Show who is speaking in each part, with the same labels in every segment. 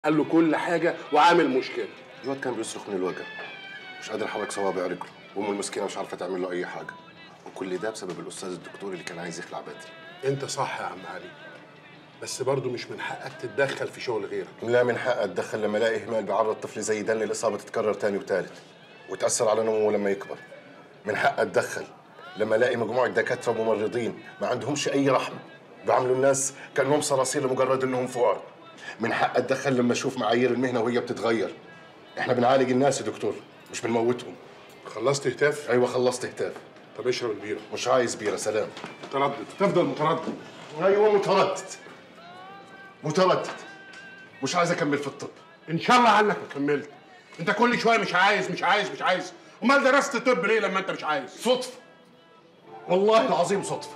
Speaker 1: قال له كل حاجه وعامل مشكله
Speaker 2: الواد كان بيصرخ من الوجع مش قادر يحرك صوابع رجله وامه المسكينه مش عارفه تعمل له اي حاجه وكل ده بسبب الاستاذ الدكتور اللي كان عايز يخلع بدري
Speaker 1: انت صح يا عم علي بس برضه مش من حقك تتدخل في شغل غيرك
Speaker 2: لا من حقي اتدخل لما الاقي اهمال بيعرض طفل زي ده للاصابه تتكرر تاني وتالت وتاثر على نموه لما يكبر من حقي اتدخل لما الاقي مجموعه دكاتره وممرضين ما عندهمش اي رحمه بيعاملوا الناس كانهم صراصير لمجرد انهم فقراء من حقي اتدخل لما اشوف معايير المهنه وهي بتتغير احنا بنعالج الناس يا دكتور مش بنموتهم
Speaker 1: خلصت هتاف
Speaker 2: ايوه خلصت هتاف
Speaker 1: طب اشرب البيره
Speaker 2: مش عايز بيره سلام
Speaker 1: متردد تفضل متردد
Speaker 2: ايوه متردد متردد مش عايز اكمل في الطب
Speaker 1: ان شاء الله عنك ما كملت انت كل شويه مش عايز مش عايز مش عايز امال درست طب ليه لما انت مش عايز
Speaker 2: صدفه والله العظيم صدفه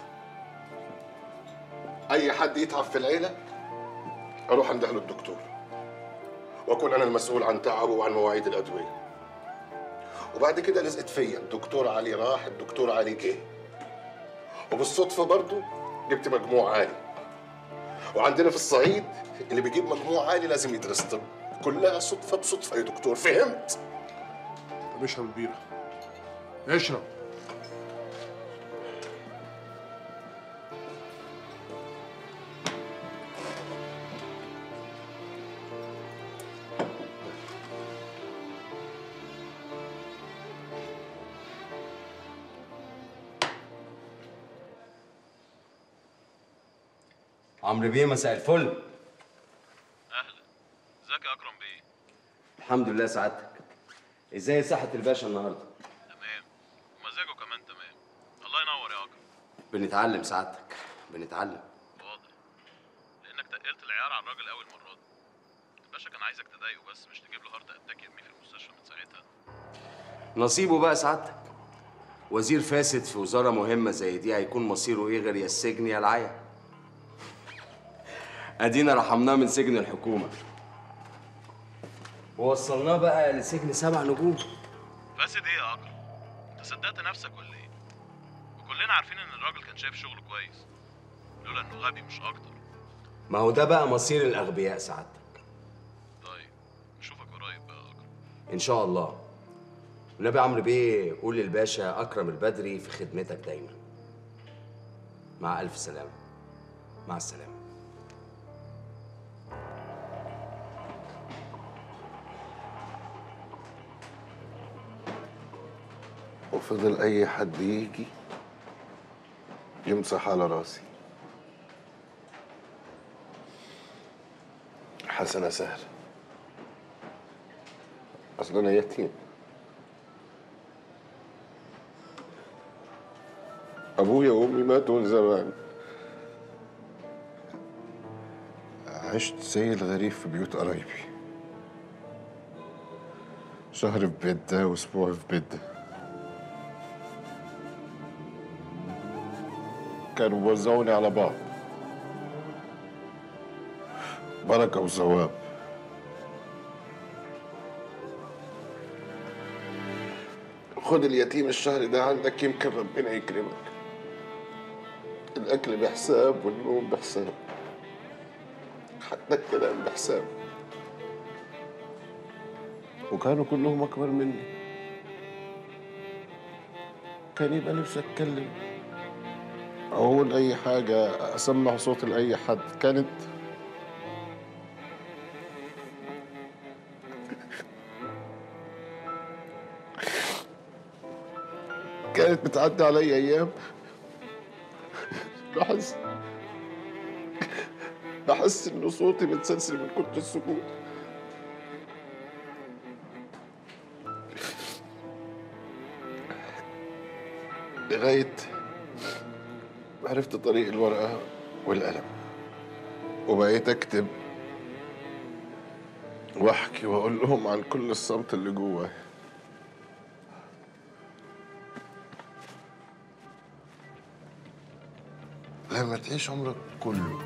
Speaker 2: اي حد يتعب في العيله اروح انده له الدكتور واكون انا المسؤول عن تعبه وعن مواعيد الادويه وبعد كده لزقت فيا الدكتور علي راح الدكتور علي جه وبالصدفه برضو جبت مجموع عالي وعندنا في الصعيد اللي بيجيب مجموع عالي لازم يدرس طب كلها صدفه بصدفه يا دكتور فهمت
Speaker 1: طب اشرب البيره اشرب
Speaker 3: عمرو بيه مساء الفل
Speaker 4: اهلا ازيك يا اكرم بيه
Speaker 3: الحمد لله سعادتك ازاي صحة الباشا النهارده
Speaker 4: تمام ومزاجه كمان تمام الله ينور يا اكرم
Speaker 3: بنتعلم سعادتك بنتعلم
Speaker 4: واضح لانك تقلت العيار على الراجل قوي المره دي الباشا كان عايزك تضايقه بس مش تجيب له هارت اتاك يرميه في المستشفى من ساعتها
Speaker 3: نصيبه بقى سعادتك وزير فاسد في وزارة مهمة زي دي هيكون مصيره ايه غير يا السجن يا العيا ادينا رحمناه من سجن الحكومة ووصلناه بقى لسجن سبع نجوم
Speaker 4: فاسد ايه يا اكرم انت صدقت نفسك ولا ايه وكلنا عارفين ان الراجل كان شايف شغله كويس لولا انه غبي مش اكتر
Speaker 3: ما هو ده بقى مصير الأغبياء سعادتك
Speaker 4: طيب نشوفك قريب بقى يا اكرم
Speaker 3: إن شاء الله والنبي عمرو بيه قول للباشا أكرم البدري في خدمتك دايما مع ألف سلامة مع السلامة
Speaker 2: وفضل اي حد يجي يمسح على راسي حسنة سهلة أصل أنا يتيم أبويا وأمي ماتوا من زمان عشت زي الغريب في بيوت قرايبي شهر في بيت ده وأسبوع في بيت ده كانوا بيوزعوني على بعض بركة وثواب خد اليتيم الشهر ده عندك يمكن ربنا يكرمك الأكل بحساب والنوم بحساب حتى الكلام بحساب وكانوا كلهم أكبر مني كان يبقى نفسي أتكلم أو أقول أي حاجة أسمع صوت لأي حد كانت كانت بتعدي علي أيام بحس بحس إن صوتي متسلسل من كتر السكوت لغاية عرفت طريق الورقة والقلم وبقيت أكتب وأحكي وأقول لهم عن كل الصمت اللي جواي لما تعيش عمرك كله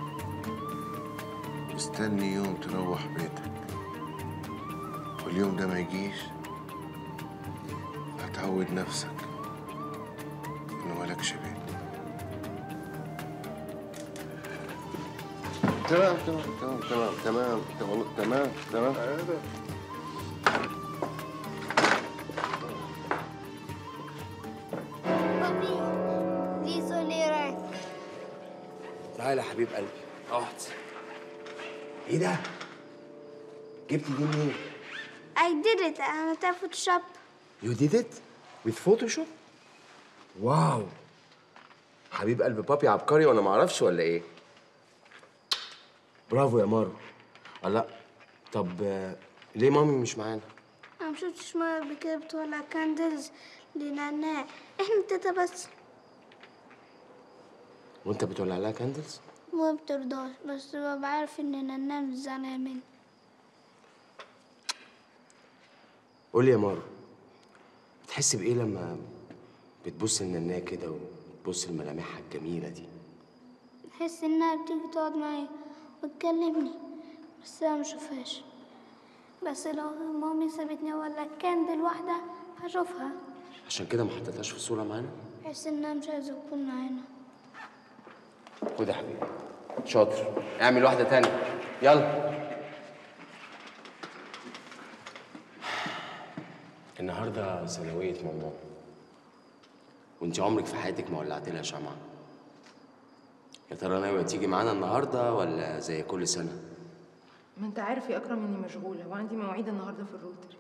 Speaker 2: مستني يوم تروح بيتك واليوم ده ما يجيش هتعود نفسك إنه مالكش بيت تمام تمام تمام تمام تمام تمام تمام تمام
Speaker 5: بابي désolé راك
Speaker 3: تعالى يا حبيب قلبي اقعد ايه ده؟ جبت دي منين؟
Speaker 5: I did it أنا بتاع فوتوشوب
Speaker 3: You did it with Photoshop? واو حبيب قلب بابي عبقري وانا ما اعرفش ولا ايه؟ برافو يا مارو الله طب آه، ليه مامي مش معانا؟
Speaker 5: أنا مشفتش مرة قبل كده بتولع كاندلز لنعناع إحنا تلاتة بس
Speaker 3: وانت بتولع لها كاندلز؟
Speaker 5: ما بترضاش بس ببقى عارف إن نعناع مش زعلانة مني
Speaker 3: قول لي يا مارو بتحس بايه لما بتبص للناناه كده وتبص لملامحها الجميله دي؟
Speaker 5: بحس إنها بتيجي تقعد معايا وتكلمني بس أنا مشوفهاش بس لو مامي سابتني ولا كاندل واحدة هشوفها
Speaker 3: عشان كده ما حطيتهاش في صوره معانا؟
Speaker 5: بحس إنها مش عايزة تكون معانا
Speaker 3: خد يا حبيبي شاطر اعمل واحدة تانية يلا النهاردة ثانوية ماما وانت عمرك في حياتك ما ولعت لها شمعة يا ترى ناوية تيجي معانا النهاردة ولا زي كل سنة؟
Speaker 6: ما انت عارف يا اكرم اني مشغوله وعندي مواعيد النهارده في الروتري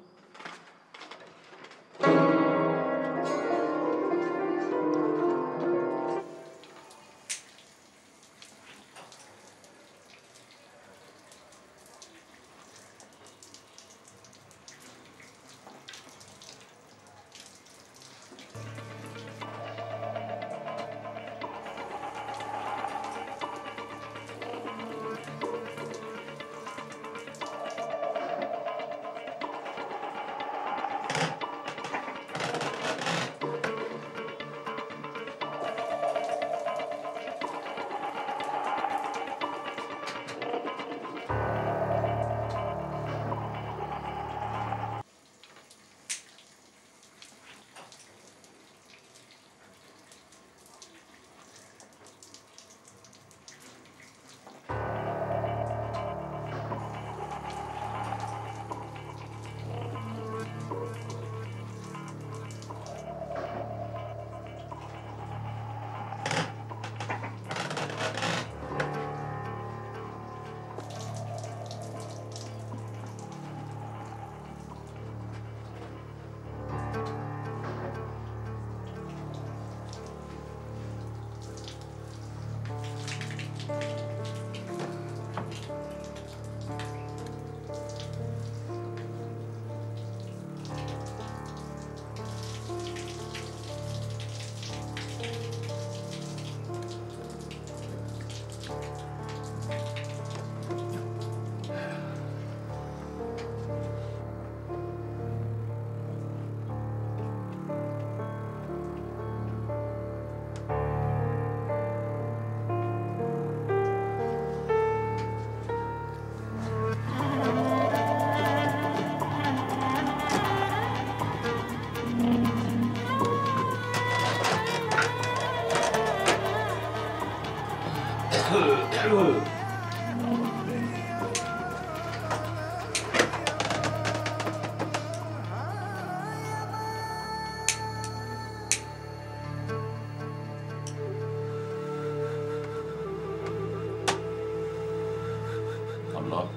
Speaker 7: الله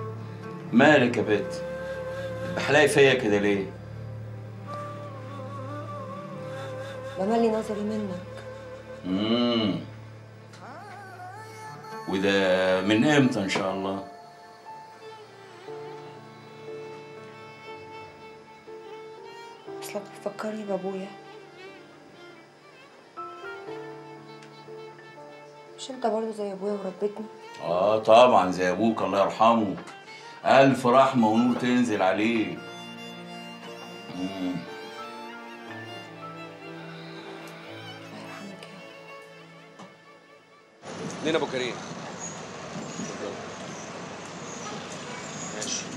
Speaker 7: مالك يا بت بحلاقي فيا كده ليه
Speaker 8: بملي نظري منك
Speaker 7: امم وده من امتى ان شاء الله
Speaker 8: اصلك بتفكرني بابويا مش انت برضه زي ابويا وربيتني
Speaker 7: اه طبعا زي ابوك الله يرحمه الف رحمه ونور تنزل عليه مم.
Speaker 8: الله يرحمك يا رب
Speaker 3: لين ابو كريم ماشي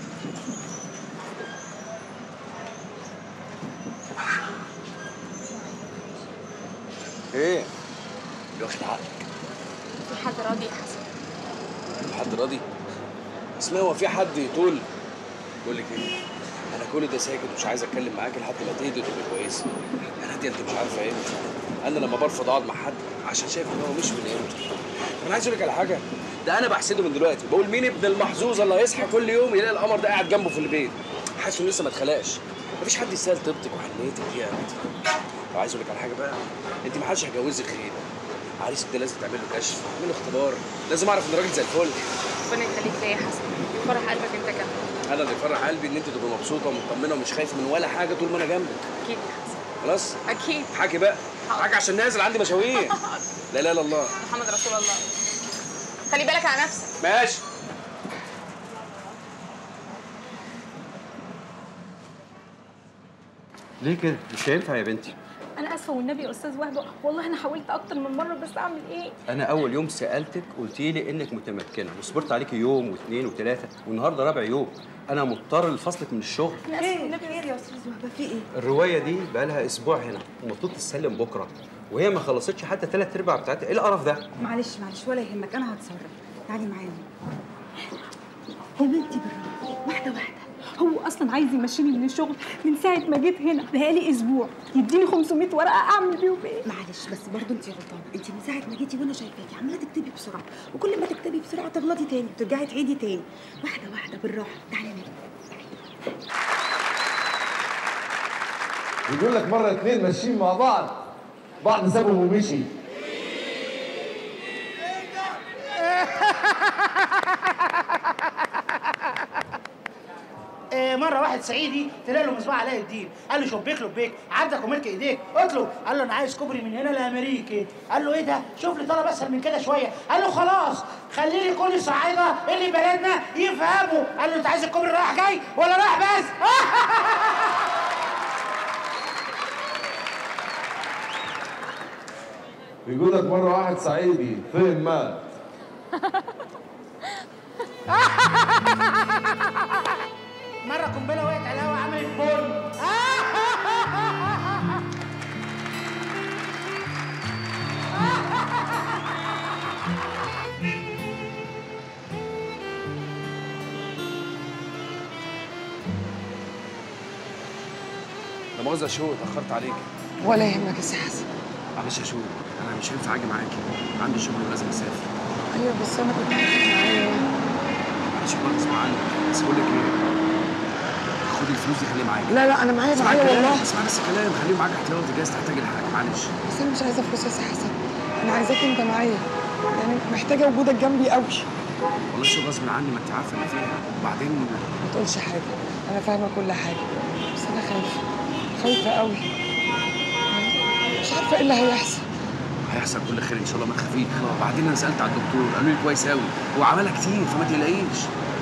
Speaker 3: ايه؟ اللي واخد عقلك
Speaker 9: في حد راضي يا حسن
Speaker 3: حد
Speaker 9: افتراضي اسمها هو في حد يطول بقول لك ايه انا كل ده ساكت ومش عايز اتكلم معاك لحد ما تهدي وتبقى كويسه يا ناديه انت مش عارفه ايه انا لما برفض اقعد مع حد عشان شايف ان هو مش من قيمته انا عايز اقول لك على حاجه ده انا بحسده من دلوقتي بقول مين ابن المحظوظ اللي هيصحى كل يوم يلاقي القمر ده قاعد جنبه في البيت حاسس انه لسه ما اتخلقش مفيش حد يستاهل طيبتك وحنيتك دي يا بنتي وعايز اقول لك على حاجه بقى انت ما حدش هيجوزك غيري عريسك ده لازم تعمل له كشف تعمل له اختبار لازم اعرف ان الراجل زي الفل
Speaker 10: ربنا يخليك ليا يا حسن يفرح قلبك انت كمان
Speaker 9: انا اللي يفرح قلبي ان انت تبقي مبسوطه ومطمنه ومش خايفه من ولا حاجه طول ما انا جنبك
Speaker 10: اكيد يا حسن
Speaker 9: خلاص
Speaker 10: اكيد
Speaker 9: حكي بقى حكي عشان نازل عندي مشاوير لا لا لا الله
Speaker 10: محمد رسول الله خلي بالك على نفسك
Speaker 9: ماشي
Speaker 11: ليه كده؟ مش هينفع يا بنتي
Speaker 12: انا اسفه والنبي يا استاذ وهبه والله انا حاولت اكتر من مره بس اعمل ايه
Speaker 11: انا اول يوم سالتك قلتي لي انك متمكنه وصبرت عليكي يوم واثنين وثلاثه والنهارده رابع يوم انا مضطر لفصلك من الشغل
Speaker 12: انا اسفه والنبي
Speaker 8: خير يا استاذ وهبه في ايه
Speaker 11: الروايه دي بقى لها اسبوع هنا ومفروض تتسلم بكره وهي ما خلصتش حتى ثلاث ارباع بتاعتها ايه القرف ده
Speaker 13: معلش معلش ولا يهمك انا هتصرف تعالي معايا يا بنتي بالراحه واحده واحده
Speaker 12: هو اصلا عايز يمشيني من الشغل من ساعه ما جيت هنا بقالي اسبوع يديني 500 ورقه اعمل بيهم ايه
Speaker 13: معلش بس برضه انت غلطانه انت من ساعه ما جيتي وانا شايفاكي عماله تكتبي بسرعه وكل ما تكتبي بسرعه تغلطي تاني وترجعي تعيدي تاني واحده واحده بالراحه تعالي نرجع
Speaker 14: يقول لك مرة اتنين ماشيين مع بعض بعض سابهم ومشي
Speaker 15: آه، مره واحد صعيدي طلع له مصباح علاء الدين قال له شبيك لبيك عبدك وملك ايديك اطلب قال له انا عايز كوبري من هنا لامريكا قال له ايه ده شوف لي طلب اسهل من كده شويه قال له خلاص خلي لي كل الصعايده اللي بلدنا يفهموا قال له انت عايز الكوبري رايح جاي ولا رايح بس
Speaker 14: يقول لك مرة واحد صعيدي فهم مات
Speaker 15: مره قنبله وقعت على الهوا عملت بون
Speaker 9: لا مؤاخذه يا شو اتاخرت عليك
Speaker 16: ولا يهمك يا سي حسن
Speaker 9: معلش يا شو انا مش هينفع اجي معاكي عندي شغل ولازم اسافر
Speaker 16: ايوه بس انا كنت عايزك معايا
Speaker 9: معلش بقى غصب عني بس بقول لك ايه خدي الفلوس دي خليها معاك
Speaker 16: لا لا انا معايا
Speaker 9: اسمع
Speaker 16: معايا
Speaker 9: الكلام
Speaker 16: والله
Speaker 9: اسمع بس الكلام خليه معاك احتياطي جايز تحتاج لحاجه معلش
Speaker 16: بس انا مش عايزه فلوس يا سي حسن انا عايزاك انت معايا يعني محتاجه وجودك جنبي قوي
Speaker 9: والله شو غصب عني ما انت عارفه اللي فيها وبعدين
Speaker 16: ما تقولش حاجه انا فاهمه كل حاجه بس انا خايفه خايفه قوي مش عارفه ايه اللي هيحصل
Speaker 9: هيحصل كل خير ان شاء الله ما تخافيش وبعدين انا سالت على الدكتور قالوا لي كويس قوي هو عملها كتير فما تقلقيش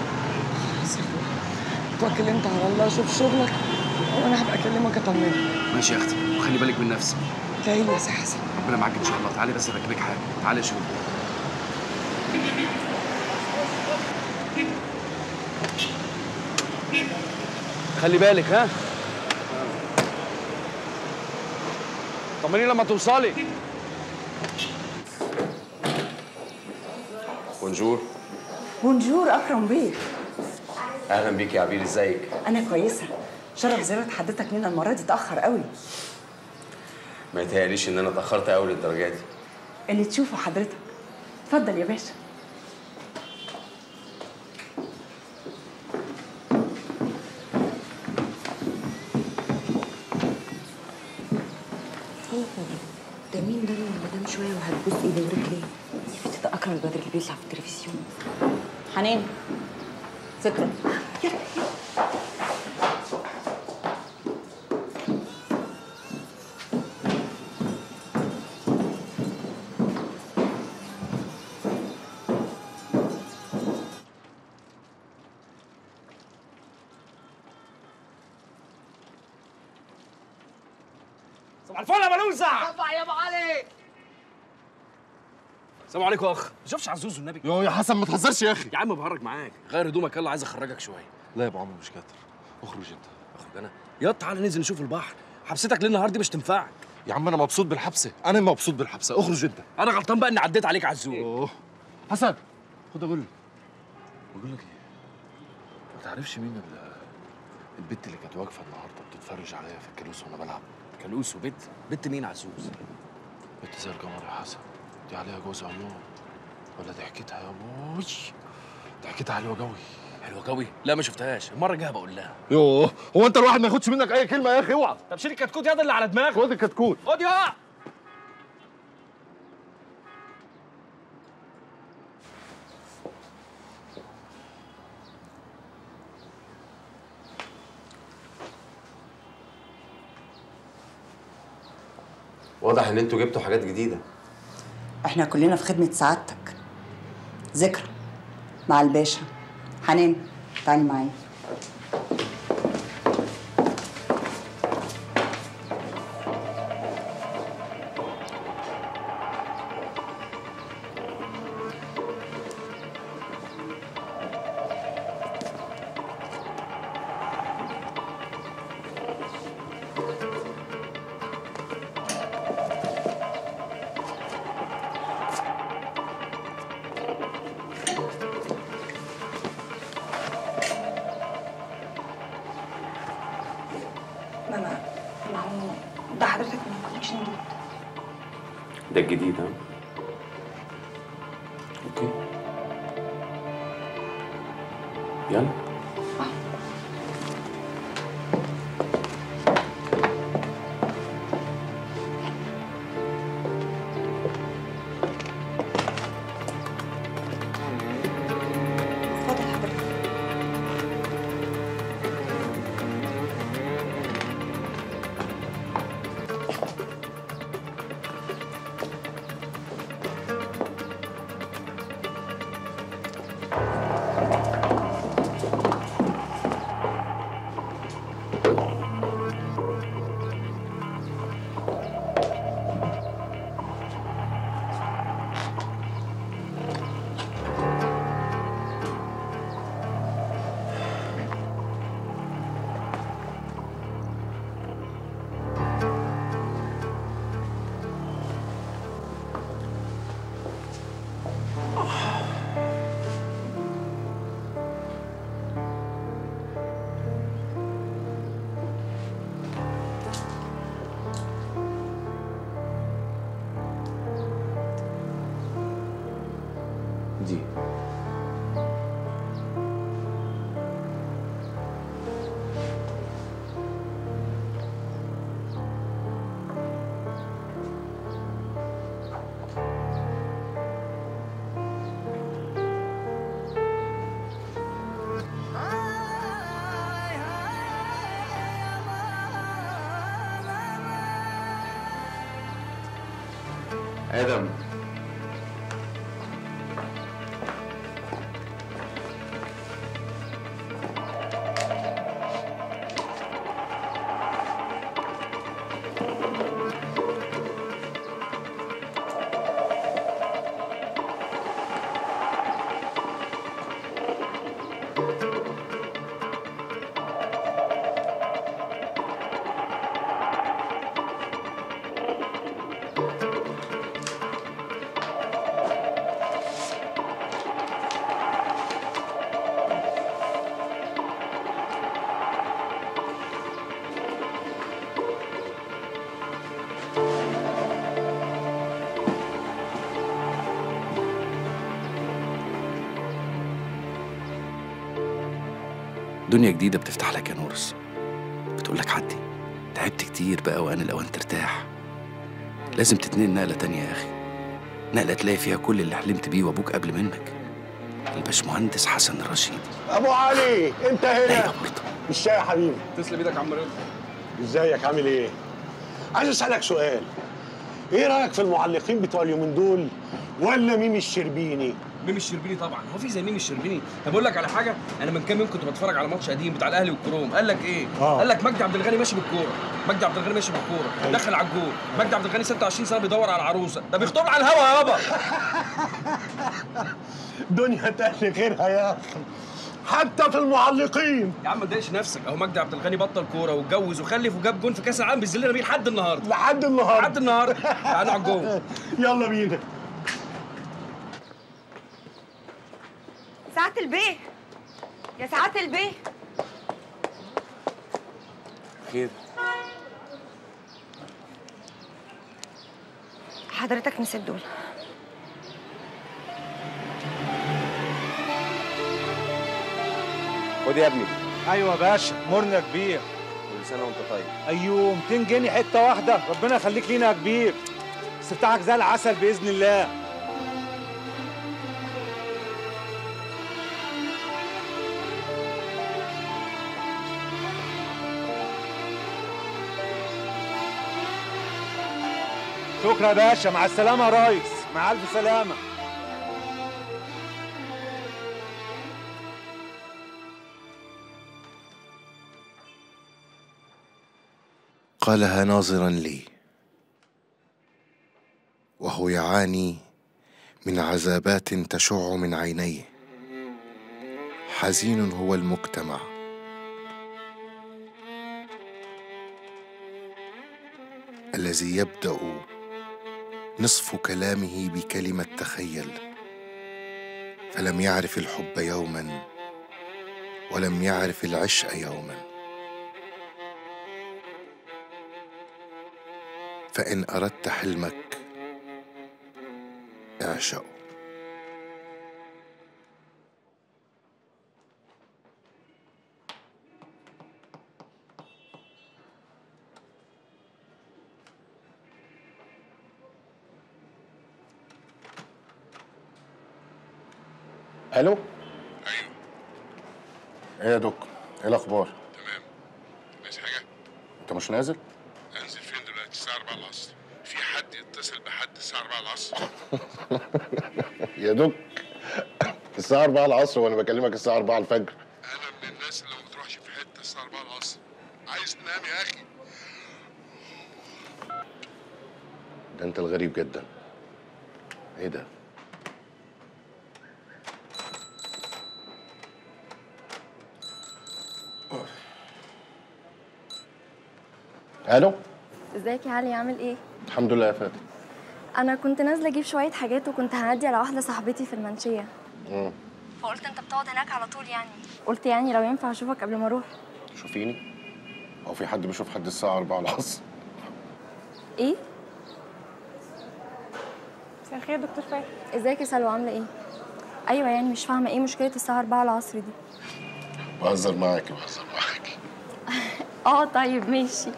Speaker 16: توكل انت على الله شوف شغلك وانا هبقى اكلمك اطمنك
Speaker 9: ماشي يا اختي وخلي بالك من نفسك
Speaker 16: ادعي لي يا سي حسن
Speaker 9: ربنا معاك ان شاء الله تعالي بس اركبك حاجه تعالي يا شو خلي بالك ها طمني لما توصلي
Speaker 3: بونجور
Speaker 13: بونجور اكرم بيه
Speaker 3: اهلا بيك يا عبير ازيك
Speaker 13: انا كويسه شرف زياره حضرتك لينا المره دي اتاخر قوي
Speaker 3: ما يتهيأليش ان انا اتاخرت قوي للدرجه دي
Speaker 13: اللي تشوفه حضرتك اتفضل يا باشا ده مين ده اللي مدام شويه وهتبوس ايدي ورجلي يا بنتي ده اكرم البدر اللي بيطلع في التلفزيون حنان فكره
Speaker 9: صباح الفل يا بلوزع
Speaker 15: طبع يا ابو علي
Speaker 9: السلام عليكم يا اخ ما شوفش عزوز النبي
Speaker 2: يو يا حسن ما تهزرش يا اخي
Speaker 9: يا عم بهرج معاك غير هدومك يلا عايز اخرجك شويه
Speaker 2: لا يا ابو عمرو مش كاتر اخرج انت
Speaker 9: اخرج انا يلا تعالى ننزل نشوف البحر حبستك ليه النهارده مش تنفعك
Speaker 2: يا عم انا مبسوط بالحبسه انا مبسوط بالحبسه اخرج انت
Speaker 9: انا غلطان بقى اني عديت عليك عزوز
Speaker 2: اوه حسن خد اقول
Speaker 17: بقول لك ايه ما تعرفش مين ال- البت اللي كانت واقفه النهارده بتتفرج عليا في الكالوس وانا بلعب
Speaker 9: كالوس وبت بت مين عسوس
Speaker 17: بنت زي القمر يا حسن دي عليها جوز عيون ولا ضحكتها يا ابوي ضحكتها حلوه قوي
Speaker 9: حلوه قوي لا ما شفتهاش المره الجايه بقول لها
Speaker 17: يوه هو انت الواحد ما ياخدش منك اي كلمه يا اخي اوعى
Speaker 9: طب شيل الكتكوت ياض اللي على دماغك
Speaker 17: خد الكتكوت
Speaker 9: خد يا
Speaker 3: واضح ان انتوا جبتوا حاجات جديده
Speaker 13: احنا كلنا في خدمة سعادتك ذكرى مع الباشا حنان تعالي معايا ماما ما هو ده حضرتك من كوليكشن جديد
Speaker 3: ده الجديد ها اوكي يلا دي ادم
Speaker 9: دنيا جديدة بتفتح لك يا نورس بتقول لك عدي تعبت كتير بقى وأنا الأوان ترتاح لازم تتنقل نقلة تانية يا أخي نقلة تلاقي فيها كل اللي حلمت بيه وأبوك قبل منك الباشمهندس حسن الرشيد
Speaker 18: ابو علي انت هنا مش يا حبيبي
Speaker 11: تسلم ايدك يا عم رضا
Speaker 18: ازيك عامل ايه عايز اسالك سؤال ايه رايك في المعلقين بتوع اليومين دول ولا ميمي الشربيني
Speaker 9: ميمي الشربيني طبعا هو في زي ميمي الشربيني طب اقول لك على حاجه انا من كام يوم كنت بتفرج على ماتش قديم بتاع الاهلي والكروم قال لك ايه
Speaker 18: آه.
Speaker 9: قال لك مجدي عبد الغني ماشي بالكوره مجدي عبد الغني ماشي بالكوره دخل على الجول مجدي عبد الغني 26 سنه بيدور على عروسه ده بيخطب على الهوا يابا
Speaker 18: دنيا تاني غيرها يا اخي حتى في المعلقين
Speaker 9: يا عم ما تضايقش نفسك اهو مجدي عبد الغني بطل كوره واتجوز وخلف وجاب جون في كاس العالم بيذلنا بيه لحد النهارده
Speaker 18: لحد النهارده
Speaker 9: لحد النهارده تعالوا على الجول
Speaker 18: يلا بينا
Speaker 8: سعادة سعاده البيه يا سعاده البيه
Speaker 9: خير
Speaker 8: حضرتك نسيت دول
Speaker 9: خد يا ابني
Speaker 19: ايوه يا باشا مرنا يا كبير
Speaker 9: كل سنه وانت طيب
Speaker 19: ايوه 200 جنيه حته واحده ربنا يخليك لينا يا كبير استفتاحك زي العسل باذن الله شكرا يا باشا مع السلامه يا ريس مع الف سلامه
Speaker 2: قالها ناظرا لي وهو يعاني من عذابات تشع من عينيه حزين هو المجتمع الذي يبدا نصف كلامه بكلمه تخيل فلم يعرف الحب يوما ولم يعرف العشق يوما فان اردت حلمك اعشقه الو
Speaker 1: ايوه
Speaker 2: ايه يا دوك ايه الاخبار
Speaker 1: تمام عايز حاجه
Speaker 2: انت مش نازل
Speaker 1: انزل فين دلوقتي الساعه 4 العصر في حد يتصل بحد الساعه 4 العصر
Speaker 2: يا دوك الساعه 4 العصر وانا بكلمك الساعه 4 الفجر
Speaker 1: انا من الناس اللي ما بتروحش في حته الساعه 4 العصر عايز تنام يا اخي
Speaker 2: ده انت الغريب جدا ايه ده الو
Speaker 20: ازيك يا علي عامل ايه؟
Speaker 2: الحمد لله يا فاتن
Speaker 20: انا كنت نازله اجيب شويه حاجات وكنت هنادي على واحده صاحبتي في المنشيه
Speaker 2: مم.
Speaker 20: فقلت انت بتقعد هناك على طول يعني قلت يعني لو ينفع اشوفك قبل ما اروح
Speaker 2: شوفيني هو في حد بيشوف حد الساعه 4 العصر
Speaker 20: ايه؟
Speaker 12: مساء الخير يا دكتور فايق
Speaker 20: ازيك يا سلوى عامله ايه؟ ايوه يعني مش فاهمه ايه مشكله الساعه 4 العصر دي
Speaker 2: بهزر معاكي بهزر معاكي
Speaker 20: اه طيب ماشي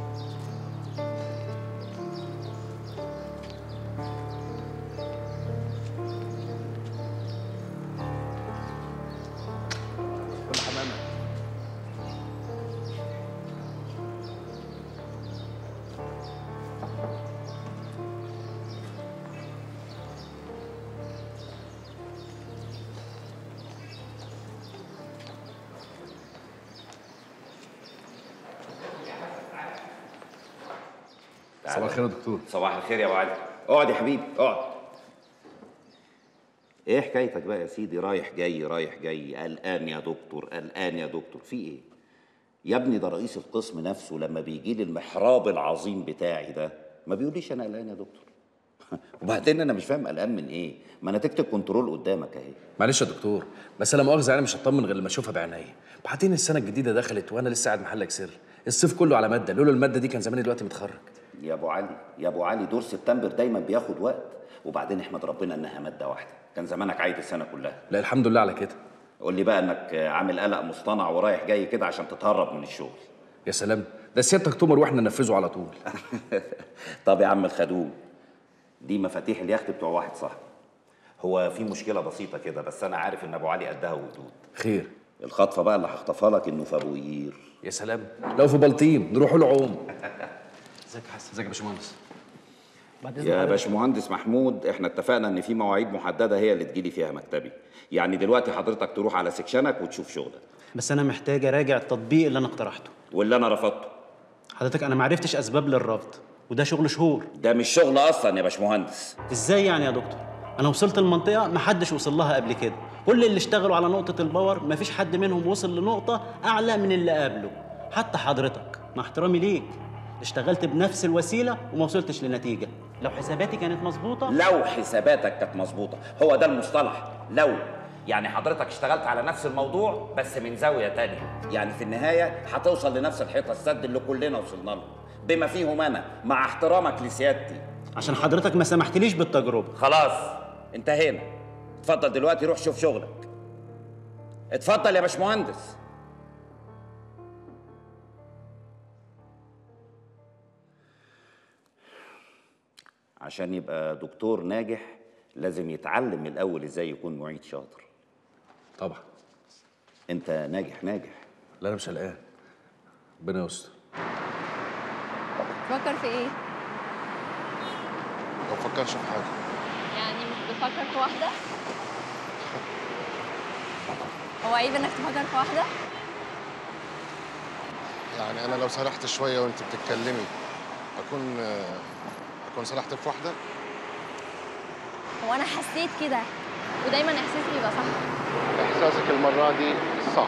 Speaker 9: كل حمامه
Speaker 21: صباح الخير يا دكتور
Speaker 22: صباح الخير يا ابو علي اقعد يا حبيبي اقعد ايه حكايتك بقى يا سيدي رايح جاي رايح جاي قلقان يا دكتور قلقان يا دكتور في ايه يا ابني ده رئيس القسم نفسه لما بيجي لي المحراب العظيم بتاعي ده ما بيقوليش انا قلقان يا دكتور وبعدين انا مش فاهم قلقان من ايه ما نتيجه الكنترول قدامك اهي
Speaker 9: معلش يا دكتور بس انا مؤاخذه يعني مش هطمن غير لما اشوفها بعينيا بعدين السنه الجديده دخلت وانا لسه قاعد محلك سر الصيف كله على ماده لولا الماده دي كان زماني دلوقتي متخرج
Speaker 22: يا ابو علي يا ابو علي دور سبتمبر دايما بياخد وقت وبعدين احمد ربنا انها ماده واحده كان زمانك عايد السنه كلها
Speaker 9: لا الحمد لله على كده
Speaker 22: قول لي بقى انك عامل قلق مصطنع ورايح جاي كده عشان تتهرب من الشغل
Speaker 9: يا سلام ده سيادتك تؤمر واحنا ننفذه على طول
Speaker 22: طب يا عم الخدوم دي مفاتيح اليخت بتوع واحد صاحبي هو في مشكله بسيطه كده بس انا عارف ان ابو علي قدها وقدود
Speaker 9: خير
Speaker 22: الخطفه بقى اللي هخطفها لك انه في ابو قير
Speaker 9: يا سلام لو في بلطيم نروح له عوم ازيك يا حسن ازيك يا باشمهندس بعد إذن
Speaker 22: يا
Speaker 9: حضرتك.
Speaker 22: باشمهندس محمود احنا اتفقنا ان في مواعيد محدده هي اللي تجيلي فيها مكتبي يعني دلوقتي حضرتك تروح على سكشنك وتشوف شغلك
Speaker 23: بس انا محتاج اراجع التطبيق اللي انا اقترحته
Speaker 22: واللي انا رفضته
Speaker 23: حضرتك انا معرفتش اسباب للرفض وده شغل شهور
Speaker 22: ده مش شغل اصلا يا باشمهندس
Speaker 23: ازاي يعني يا دكتور انا وصلت المنطقه محدش وصل لها قبل كده كل اللي اشتغلوا على نقطه الباور مفيش حد منهم وصل لنقطه اعلى من اللي قبله حتى حضرتك مع احترامي ليك اشتغلت بنفس الوسيله وما وصلتش لنتيجه لو حساباتي كانت مظبوطه
Speaker 22: لو حساباتك كانت مظبوطه هو ده المصطلح لو يعني حضرتك اشتغلت على نفس الموضوع بس من زاويه تانية يعني في النهايه هتوصل لنفس الحيطه السد اللي كلنا وصلنا له بما فيهم انا مع احترامك لسيادتي
Speaker 23: عشان حضرتك ما سمحتليش بالتجربه
Speaker 22: خلاص انتهينا اتفضل دلوقتي روح شوف شغلك اتفضل يا باشمهندس عشان يبقى دكتور ناجح لازم يتعلم من الاول ازاي يكون معيد شاطر
Speaker 21: طبعا
Speaker 22: انت ناجح ناجح
Speaker 21: لا انا مش قلقان ربنا يستر
Speaker 20: تفكر في ايه؟
Speaker 2: ما بفكرش في حاجه
Speaker 20: يعني مش بتفكر في واحدة؟ هو عيب انك تفكر في واحدة؟
Speaker 2: يعني انا لو سرحت شويه وانت بتتكلمي اكون اكون سرحت في واحده
Speaker 20: هو انا حسيت كده ودايما احساسي بيبقى صح
Speaker 2: احساسك المره دي صح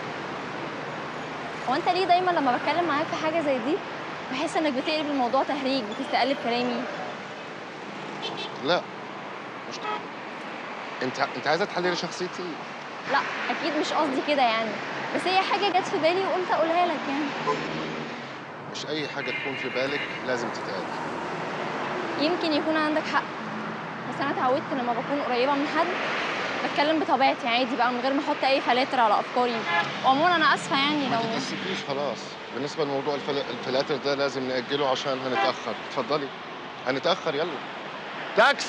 Speaker 20: هو انت ليه دايما لما بتكلم معاك في حاجة زي دي بحس انك بتقلب الموضوع تهريج بتستقلب كلامي
Speaker 2: لا مش انت انت عايزه تحللي شخصيتي
Speaker 20: لا اكيد مش قصدي كده يعني بس هي حاجة جت في بالي وقلت اقولها لك يعني
Speaker 2: مش اي حاجه تكون في بالك لازم تتقال
Speaker 20: يمكن يكون عندك حق بس انا اتعودت لما بكون قريبه من حد بتكلم بطبيعتي عادي بقى من غير ما احط اي فلاتر على افكاري وعموما انا اسفه يعني
Speaker 2: ما
Speaker 20: لو
Speaker 2: تتأسفيش خلاص بالنسبه لموضوع الفل... الفلاتر ده لازم نأجله عشان هنتأخر اتفضلي هنتأخر يلا تاكس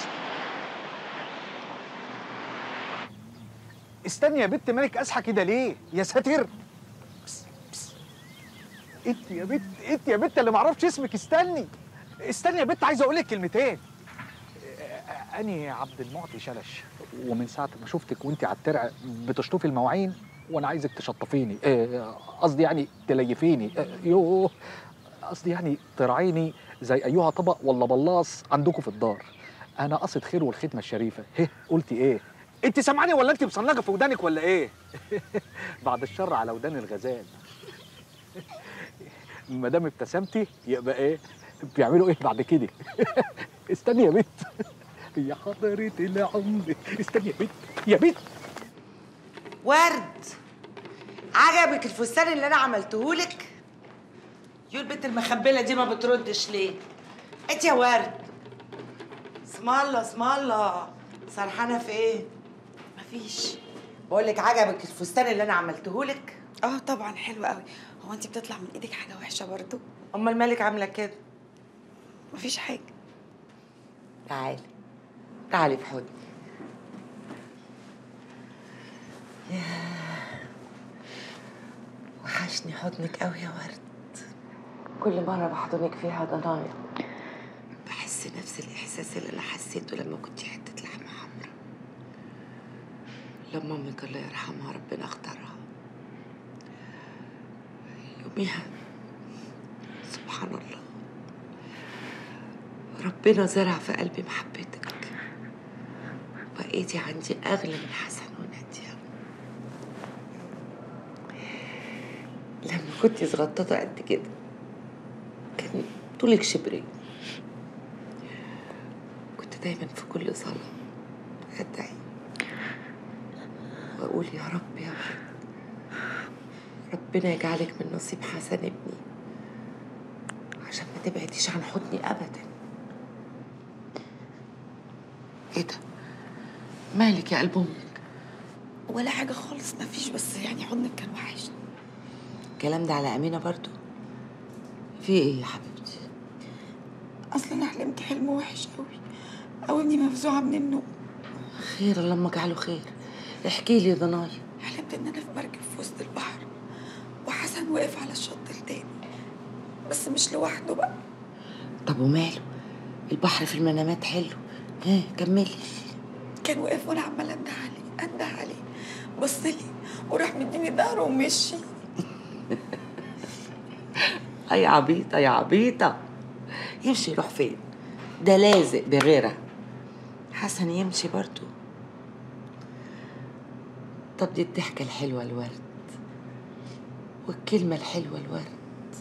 Speaker 19: استني يا بت مالك اسحى كده ليه يا ساتر بس بس. انت يا بت انت يا بت اللي معرفش اسمك استني استني يا بت عايز اقول لك كلمتين اني عبد المعطي شلش ومن ساعه ما شفتك وانت على الترع بتشطفي المواعين وانا عايزك تشطفيني آه، قصدي يعني تليفيني آه، يوه قصدي يعني ترعيني زي ايها طبق ولا بلاص عندكم في الدار انا قصد خير والختمه الشريفه هه قلتي ايه انت سامعاني ولا انت مصنجه في ودانك ولا ايه بعد الشر على ودان الغزال ما دام ابتسمتي يبقى ايه بيعملوا ايه بعد كده استني يا بت يا حضرة العمر استني يا بت يا بت
Speaker 4: ورد عجبك الفستان اللي انا عملته لك يو البنت المخبله دي ما بتردش ليه انت يا ورد اسم الله اسم الله سرحانه في ايه مفيش بقول لك عجبك الفستان اللي انا عملته لك
Speaker 13: اه طبعا حلو قوي هو انت بتطلع من ايدك حاجه وحشه برضو
Speaker 4: امال مالك عامله كده
Speaker 13: مفيش حاجه
Speaker 4: تعالي تعالي في حضني وحشني حضنك قوي يا ورد كل مرة بحضنك فيها ضنايا بحس نفس الإحساس اللي أنا حسيته لما كنت حتة لحمة حمرا لما أمك الله يرحمها ربنا اختارها يوميها سبحان الله ربنا زرع في قلبي محبتك بقيتي عندي أغلى من حسن ونادية لما كنت صغططة قد كده كان طولك شبرين كنت دايما في كل صلاة أدعي وأقول يا رب يا رب ربنا يجعلك من نصيب حسن ابني عشان ما تبعديش عن حضني أبدا إيه ده؟ مالك يا قلب أمك؟
Speaker 13: ولا حاجه خالص مفيش بس يعني حضنك كان وحشني
Speaker 4: الكلام ده على أمينة برضو في إيه يا حبيبتي؟
Speaker 13: اصلا انا حلمت حلم وحش قوي او اني مفزوعه من النوم
Speaker 4: خير اللهم اجعله خير احكي لي يا ضنايا
Speaker 13: حلمت ان انا في مركب في وسط البحر وحسن واقف على الشط التاني بس مش لوحده بقى
Speaker 4: طب وماله البحر في المنامات حلو ها كملي
Speaker 13: كان واقف وانا عماله انده عليه انده عليه بص لي وراح مديني ظهره ومشي
Speaker 4: يا عبيطة يا عبيطة يمشي يروح فين ده لازق بغيرها حسن يمشي برضو طب دي الضحكة الحلوة الورد والكلمة الحلوة الورد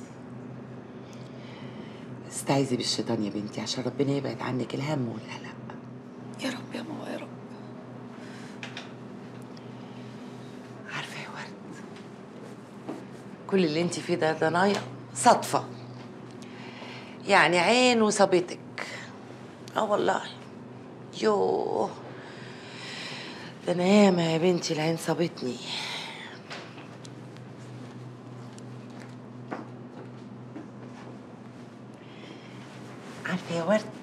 Speaker 4: استعيذي بالشيطان يا بنتي عشان ربنا يبعد عنك الهم والقلق
Speaker 13: يا رب يا ماما يا رب
Speaker 4: كل اللي انت فيه ده ضنايا صدفة يعني عين وصابتك اه والله يوه ده انا ياما يا بنتي العين صابتني عارفة يا ورد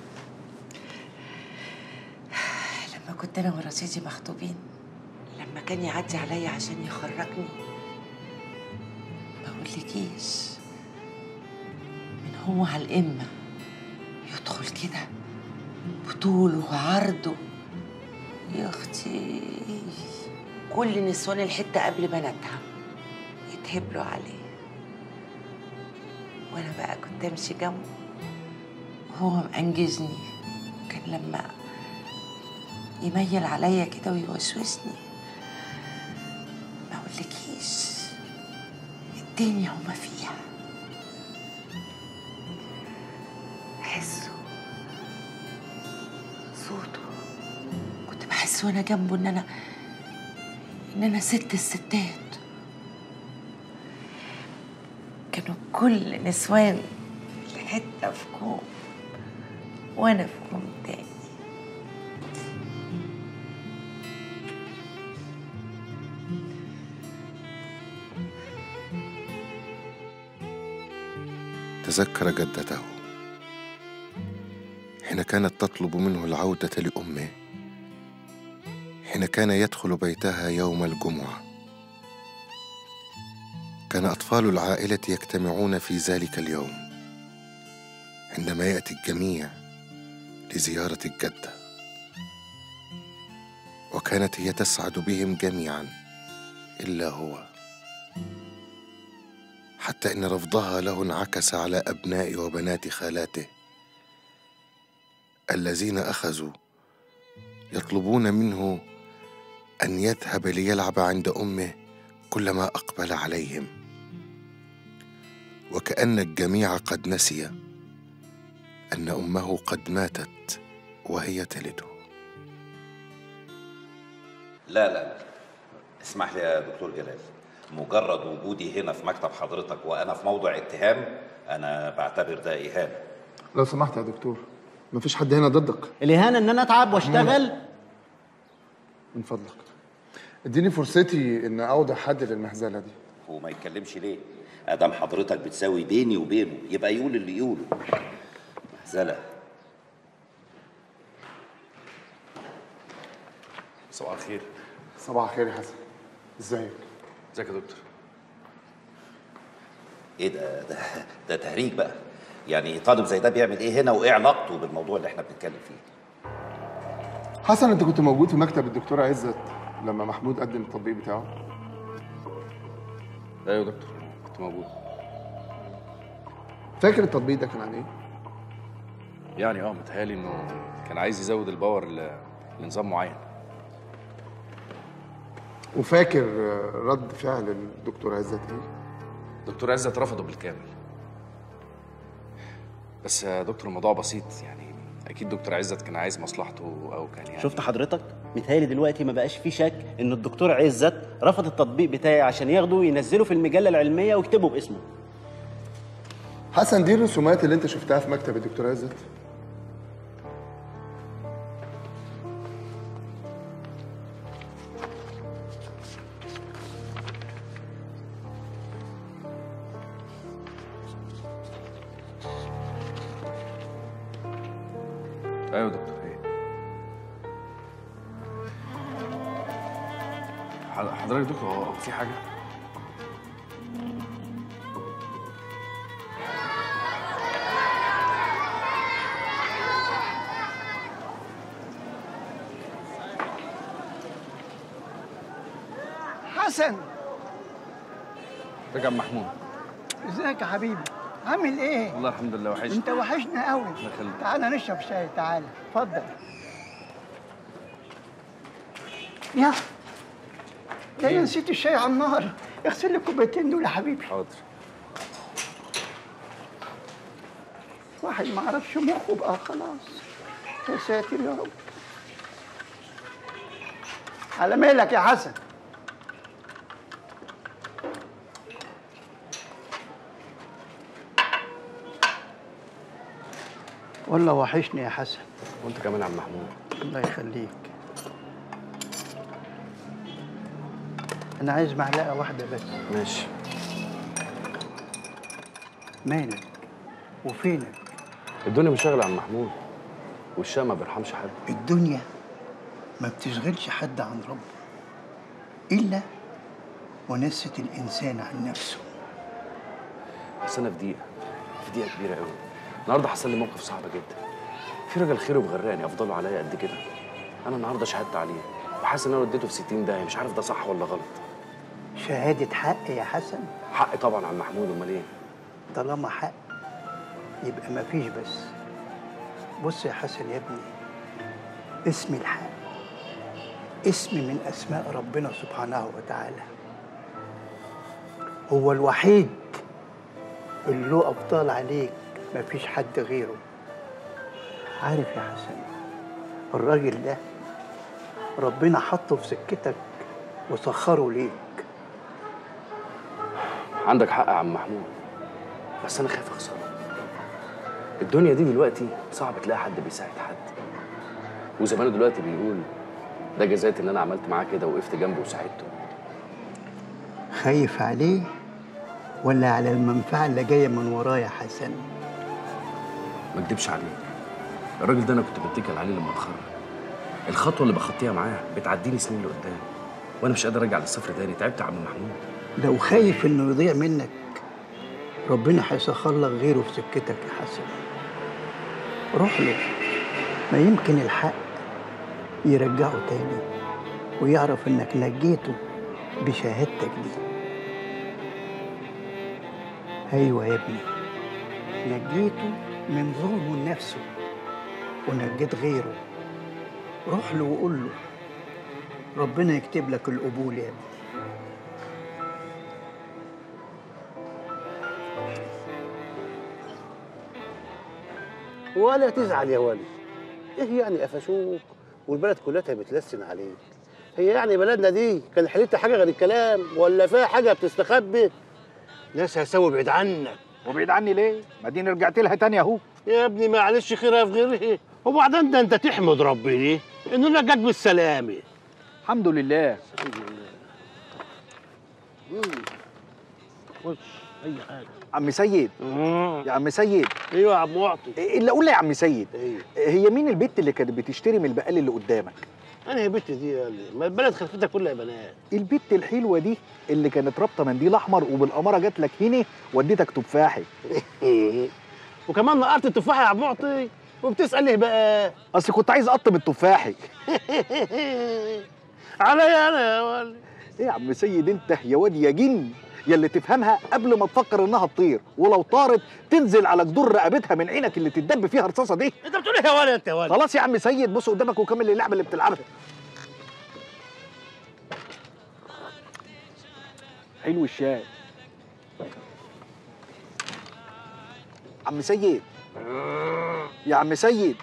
Speaker 4: لما كنت انا ورشيدي مخطوبين لما كان يعدي عليا عشان يخرجني ما اقولكيش من هو على القمة يدخل كده بطوله وعرضه يا اختي كل نسوان الحتة قبل بناتها يتهبلوا عليه وانا بقى كنت امشي جنبه وهو مأنجزني كان لما يميل عليا كده ويوسوسني ما اقولكيش الدنيا وما فيها احسه صوته كنت بحس وانا جنبه ان انا ان انا ست الستات كانوا كل نسوان حته في كوم وانا في كوم تاني
Speaker 2: تذكر جدته حين كانت تطلب منه العودة لأمه حين كان يدخل بيتها يوم الجمعة كان أطفال العائلة يجتمعون في ذلك اليوم عندما يأتي الجميع لزيارة الجدة وكانت هي تسعد بهم جميعا إلا هو حتى ان رفضها له انعكس على ابناء وبنات خالاته الذين اخذوا يطلبون منه ان يذهب ليلعب عند امه كلما اقبل عليهم وكان الجميع قد نسي ان امه قد ماتت وهي تلده
Speaker 22: لا لا لا اسمح لي يا دكتور جلال مجرد وجودي هنا في مكتب حضرتك وانا في موضع اتهام انا بعتبر ده اهانه
Speaker 5: لو سمحت يا دكتور مفيش حد هنا ضدك
Speaker 23: الاهانه ان انا اتعب واشتغل
Speaker 5: من فضلك اديني فرصتي ان اوضع حد للمهزله دي
Speaker 22: وما يتكلمش ليه ادم حضرتك بتساوي بيني وبينه يبقى يقول اللي يقوله مهزله
Speaker 9: صباح الخير
Speaker 5: صباح الخير يا حسن ازيك
Speaker 9: ازيك يا دكتور
Speaker 22: ايه ده ده ده تهريج بقى يعني طالب زي ده بيعمل ايه هنا وايه علاقته بالموضوع اللي احنا بنتكلم فيه
Speaker 5: حسن انت كنت موجود في مكتب الدكتوره عزت لما محمود قدم التطبيق بتاعه
Speaker 9: ايوه يا دكتور كنت موجود
Speaker 5: فاكر التطبيق ده كان عن ايه
Speaker 9: يعني اه متهيألي انه كان عايز يزود الباور ل- لنظام معين
Speaker 5: وفاكر آه، رد فعل الدكتوره عزت ايه
Speaker 9: دكتور عزت رفضه بالكامل بس يا دكتور الموضوع بسيط يعني اكيد دكتور عزت كان عايز مصلحته او كان يعني
Speaker 23: شفت حضرتك متهيألي دلوقتي ما بقاش في شك ان الدكتور عزت رفض التطبيق بتاعي عشان ياخده وينزله في المجله العلميه ويكتبه باسمه
Speaker 5: حسن دي الرسومات اللي انت شفتها في مكتب الدكتوره عزت
Speaker 9: ايوه يا دكتور ايه ح- حضرتك يا دكتور هو هو في حاجه
Speaker 6: حسن
Speaker 9: رجع محمود
Speaker 6: ازيك يا حبيبي عامل ايه
Speaker 9: والله الحمد لله وحشني
Speaker 6: انت وحشنا قوي
Speaker 9: الله يخليك
Speaker 6: تعالى نشرب شاي تعالى اتفضل يا ده انا نسيت الشاي على النار اغسل لي الكوبايتين دول يا حبيبي
Speaker 9: حاضر
Speaker 6: واحد ما عرفش مخه بقى خلاص يا ساتر يا رب على مالك يا حسن والله وحشني يا حسن
Speaker 9: وانت كمان يا عم محمود
Speaker 6: الله يخليك انا عايز معلقه واحده بس
Speaker 9: ماشي
Speaker 6: مالك وفينك
Speaker 9: الدنيا مش شغله يا عم محمود والشام ما بيرحمش حد
Speaker 6: الدنيا ما بتشغلش حد عن ربه الا ونست الانسان عن نفسه
Speaker 9: بس انا في دقيقه في دقيقه كبيره قوي النهارده حصل لي موقف صعب جدا في راجل خيره مغرقني افضله عليا قد كده انا النهارده شهدت عليه وحاسس ان انا وديته في 60 داهيه مش عارف ده صح ولا غلط
Speaker 6: شهاده حق يا حسن
Speaker 9: حقي طبعا يا عم محمود امال ايه
Speaker 6: طالما حق يبقى ما فيش بس بص يا حسن يا ابني اسم الحق اسم من اسماء ربنا سبحانه وتعالى هو الوحيد اللي له ابطال عليك ما فيش حد غيره عارف يا حسن الراجل ده ربنا حطه في سكتك وسخره ليك
Speaker 9: عندك حق يا عم محمود بس انا خايف اخسره الدنيا دي دلوقتي صعب تلاقي حد بيساعد حد وزمانه دلوقتي بيقول ده جزات ان انا عملت معاه كده وقفت جنبه وساعدته
Speaker 6: خايف عليه ولا على المنفعة اللي جاية من وراه يا حسن
Speaker 9: ما اكدبش عليك الراجل ده انا كنت بتكل عليه لما اتخرج الخطوه اللي بخطيها معاه بتعديني سنين لقدام وانا مش قادر ارجع للصفر تاني تعبت يا عم محمود
Speaker 6: لو خايف انه يضيع منك ربنا هيسخر لك غيره في سكتك يا حسن روح له ما يمكن الحق يرجعه تاني ويعرف انك نجيته بشهادتك دي ايوه يا ابني نجيته من ظلمه لنفسه ونجيت غيره روح له وقول له ربنا يكتب لك القبول يا ابني
Speaker 7: ولا تزعل يا ولي ايه يعني قفشوك والبلد كلها بتلسن عليك هي يعني بلدنا دي كان حلتها حاجه غير الكلام ولا فيها حاجه بتستخبي ناس هسوي بعيد عنك
Speaker 19: وبعيد عني ليه؟ ما دي رجعت لها تاني اهو
Speaker 7: يا ابني معلش خيرها في غيره وبعدين ده انت تحمد ربنا انه نجاك بالسلامه
Speaker 19: الحمد لله
Speaker 7: الحمد لله خش اي حاجه
Speaker 19: عم سيد يا عم سيد
Speaker 7: ايوه يا عم معطي
Speaker 19: اللي اقول لي يا عم سيد
Speaker 7: ايوه
Speaker 19: هي مين البت اللي كانت بتشتري من البقال اللي قدامك
Speaker 7: انا يا بنت دي يا اللي. ما البلد خلفتها كلها بنات
Speaker 19: البت الحلوه دي اللي كانت رابطه منديل احمر وبالاماره جات لك هنا وديتك تفاحي
Speaker 7: وكمان نقرت التفاحه يا عم معطي وبتسال ليه بقى
Speaker 19: اصل كنت عايز اقطم التفاحي
Speaker 7: عليا انا يا ولد
Speaker 19: ايه يا عم سيد انت يا واد يا جن يا اللي تفهمها قبل ما تفكر انها تطير ولو طارت تنزل على جدور رقبتها من عينك اللي تتدب فيها الرصاصه دي
Speaker 7: انت بتقول ايه يا ولد انت يا ولد
Speaker 19: خلاص يا عم سيد بص قدامك وكمل اللعبه اللي بتلعبها حلو الشاي عم سيد يا عم سيد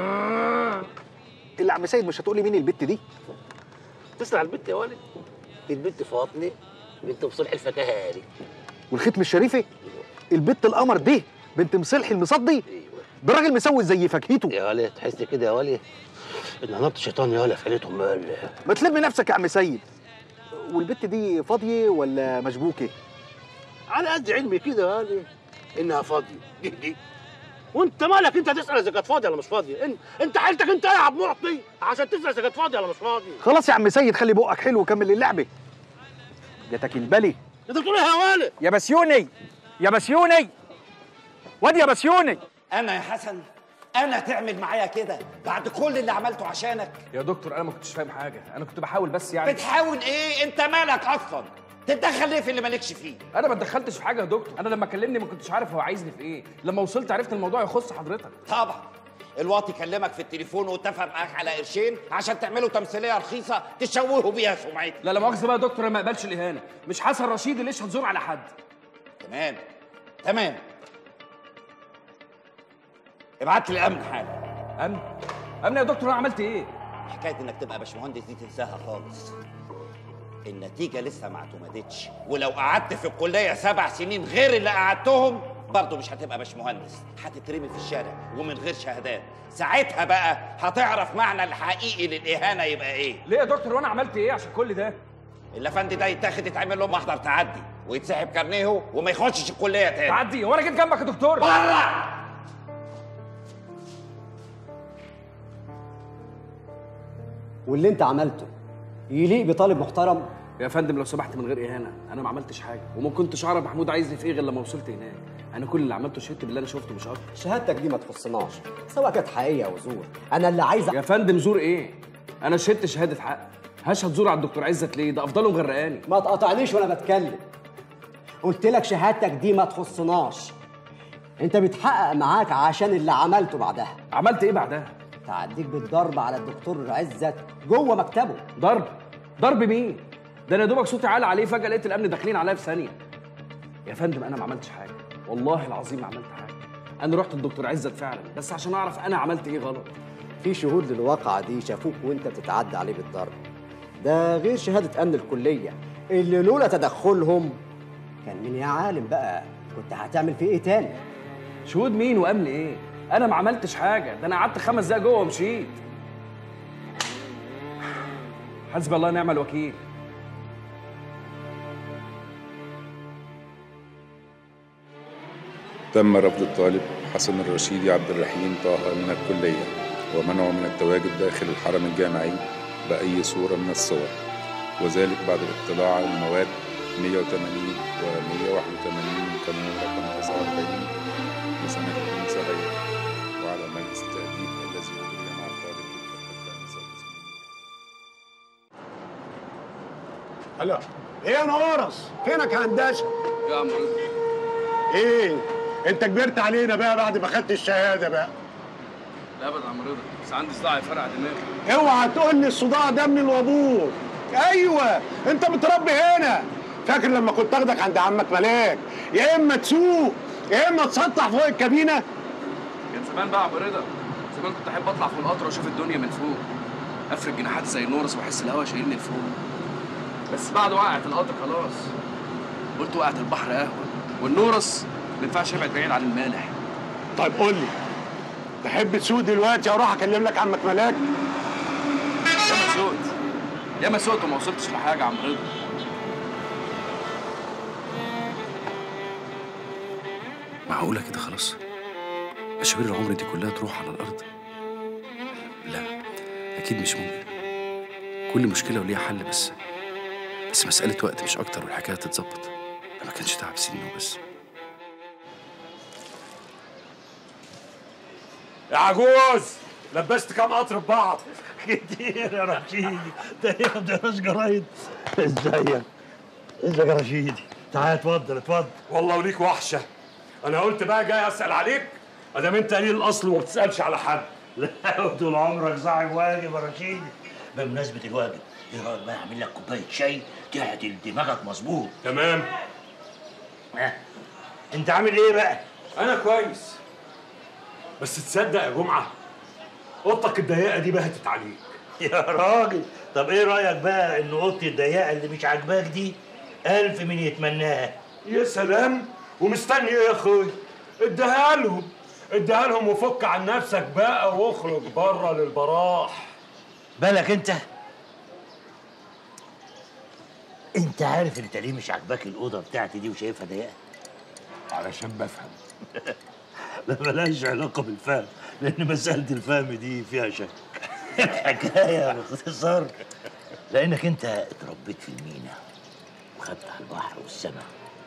Speaker 19: اللي عم سيد مش هتقولي مين البت دي
Speaker 7: تسمع البنت يا ولد دي البنت فاطمه بنت مصلح الفكهاني
Speaker 19: والختم الشريفي البت القمر دي بنت مصلحي المصدي ده راجل مسوي زي فاكهته
Speaker 7: يا ولد تحس كده يا ولد ان نط شيطان يا ولد في عيلتهم مال
Speaker 19: ما تلم نفسك يا عم سيد والبت دي فاضيه ولا مشبوكه
Speaker 7: على قد علمي كده يا ولد انها فاضيه دي دي وانت مالك انت تسال اذا كانت فاضيه ولا مش فاضيه انت انت حالتك انت يا عم معطي عشان تسال اذا كانت فاضيه ولا مش فاضيه
Speaker 19: خلاص يا عم سيد خلي بقك حلو وكمل اللعبه جاتك البلي
Speaker 7: انت بتقول ايه يا ولد
Speaker 19: يا بسيوني يا بسيوني واد يا بسيوني
Speaker 10: انا يا حسن انا تعمل معايا كده بعد كل اللي عملته عشانك
Speaker 9: يا دكتور انا ما كنتش فاهم حاجه انا كنت بحاول بس يعني
Speaker 10: بتحاول ايه انت مالك اصلا تتدخل ليه في اللي مالكش فيه
Speaker 9: انا ما اتدخلتش في حاجه يا دكتور انا لما كلمني ما كنتش عارف هو عايزني في ايه لما وصلت عرفت الموضوع يخص حضرتك
Speaker 10: طبعا الواطي كلمك في التليفون واتفق معاك على قرشين عشان تعملوا تمثيليه رخيصه تشوهوا بيها سمعتي
Speaker 9: لا لا مؤاخذه بقى يا دكتور انا ما اقبلش الاهانه مش حسن رشيد اللي يشهد زور على حد
Speaker 10: تمام تمام ابعت لي الامن حالا
Speaker 9: امن امن يا دكتور انا عملت ايه
Speaker 10: حكايه انك تبقى باشمهندس دي تنساها خالص النتيجه لسه ما اعتمدتش ولو قعدت في الكليه سبع سنين غير اللي قعدتهم برضه مش هتبقى باشمهندس هتترمي في الشارع ومن غير شهادات ساعتها بقى هتعرف معنى الحقيقي للاهانه يبقى ايه
Speaker 9: ليه يا دكتور وانا عملت ايه عشان كل ده
Speaker 10: الافندي ده يتاخد يتعمل له محضر تعدي ويتسحب كارنيه وما يخشش الكليه تاني
Speaker 9: تعدي وانا جيت جنبك يا دكتور
Speaker 10: بره
Speaker 14: واللي انت عملته يليق بطالب محترم
Speaker 9: يا فندم لو سمحت من غير اهانه انا ما عملتش حاجه وما كنتش اعرف محمود عايزني في ايه غير لما وصلت هناك انا كل اللي عملته شهدت باللي انا شفته مش اكتر
Speaker 14: شهادتك دي ما تخصناش سواء كانت حقيقيه او زور انا اللي عايز
Speaker 9: يا فندم زور ايه انا شهدت شهاده حق هشهد زور على الدكتور عزت ليه ده افضلهم غرقاني
Speaker 14: ما تقاطعنيش وانا بتكلم قلت لك شهادتك دي ما تخصناش انت بتحقق معاك عشان اللي عملته بعدها
Speaker 9: عملت ايه بعدها
Speaker 14: تعديك بالضرب على الدكتور عزت جوه مكتبه
Speaker 9: ضرب ضرب مين ده انا يا دوبك صوتي عالي عليه فجاه لقيت الامن داخلين عليا في ثانيه يا فندم انا ما عملتش حاجه والله العظيم ما عملت حاجه انا رحت الدكتور عزت فعلا بس عشان اعرف انا عملت ايه غلط
Speaker 14: في شهود للواقعة دي شافوك وانت بتتعدى عليه بالضرب ده غير شهادة أمن الكلية اللي لولا تدخلهم كان من يا عالم بقى كنت هتعمل فيه ايه تاني
Speaker 9: شهود مين وامن ايه انا ما عملتش حاجه ده انا قعدت خمس دقايق جوه ومشيت حسبي الله ونعم الوكيل
Speaker 15: تم رفض الطالب حسن الرشيدي عبد الرحيم طه من الكلية ومنعه من التواجد داخل الحرم الجامعي بأي صورة من الصور وذلك بعد الاطلاع على المواد 180 و 181 من قانون رقم 49 لسنة 72 وعلى مجلس التأديب الذي أجري مع الطالب بالفترة الخامسة
Speaker 18: هلا ايه يا نورس فينك يا هندسه
Speaker 9: يا عم رضا
Speaker 18: ايه انت كبرت علينا بقى بعد ما خدت الشهاده بقى
Speaker 9: لا ابدا يا عم رضا بس عندي صداع يفرقع دماغي
Speaker 18: اوعى تقول لي الصداع ده من الوابور ايوه انت متربي هنا فاكر لما كنت اخدك عند عمك ملاك يا اما تسوق يا اما تسطح فوق الكابينه
Speaker 9: كان زمان بقى يا عم رضا زمان كنت احب اطلع في القطر واشوف الدنيا من فوق افرد جناحاتي زي النورس واحس الهوا شايلني لفوق بس بعد وقعت القطر خلاص قلت وقعت البحر اهون والنورس ما ينفعش يبعد بعيد عن المالح
Speaker 18: طيب قول لي تحب تسوق دلوقتي اروح اكلم لك عمك ملاك
Speaker 9: يا ما سوقت يا ما سوقت وما وصلتش لحاجه يا عم رضا معقولة كده خلاص مشاوير العمر دي كلها تروح على الأرض لا أكيد مش ممكن كل مشكلة وليها حل بس بس مسألة وقت مش أكتر والحكاية تتظبط ده ما كانش تعب سنين وبس
Speaker 18: يا عجوز لبست كام قطر ببعض
Speaker 7: كتير يا رشيدي ده ايه ده مش جرايد ازيك ازيك يا رشيدي تعال اتفضل اتفضل
Speaker 18: والله وليك وحشه انا قلت بقى جاي اسال عليك ادام انت قليل الاصل وما بتسالش على حد
Speaker 7: لا طول عمرك صاحب واجب يا رشيدي بمناسبة الواجب ايه رايك بقى اعمل لك كوباية شاي تعدل دماغك مظبوط
Speaker 18: تمام
Speaker 7: ها انت عامل ايه بقى؟
Speaker 18: انا كويس بس تصدق يا جمعه اوضتك الضيقه دي بهتت عليك
Speaker 7: يا راجل طب ايه رايك بقى ان اوضتي الضيقه اللي مش عاجباك دي الف من يتمناها
Speaker 18: يا سلام ومستني ايه يا اخوي اديها لهم اديها لهم وفك عن نفسك بقى واخرج بره للبراح
Speaker 7: بالك انت انت عارف انت ليه مش عاجباك الاوضه بتاعتي دي وشايفها ضيقه
Speaker 18: علشان بفهم
Speaker 7: لا ملهاش علاقه بالفهم لان مساله الفهم دي فيها شك الحكايه باختصار لانك انت اتربيت في المينا وخدت على البحر والسماء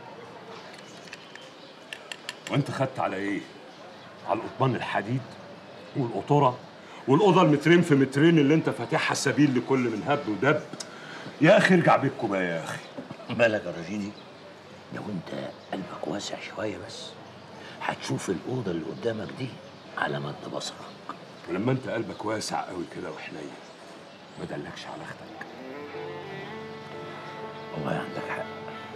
Speaker 18: وانت خدت على ايه على القضبان الحديد والقطوره والاوضه المترين في مترين اللي انت فاتحها سبيل لكل من هب ودب يا اخي ارجع بيتكم بقى يا اخي
Speaker 7: مالك يا رشيدي لو انت قلبك واسع شويه بس هتشوف الاوضه اللي قدامك دي على مد بصرك
Speaker 18: ولما انت قلبك واسع قوي كده وحنين ما دلكش على اختك
Speaker 7: والله عندك حق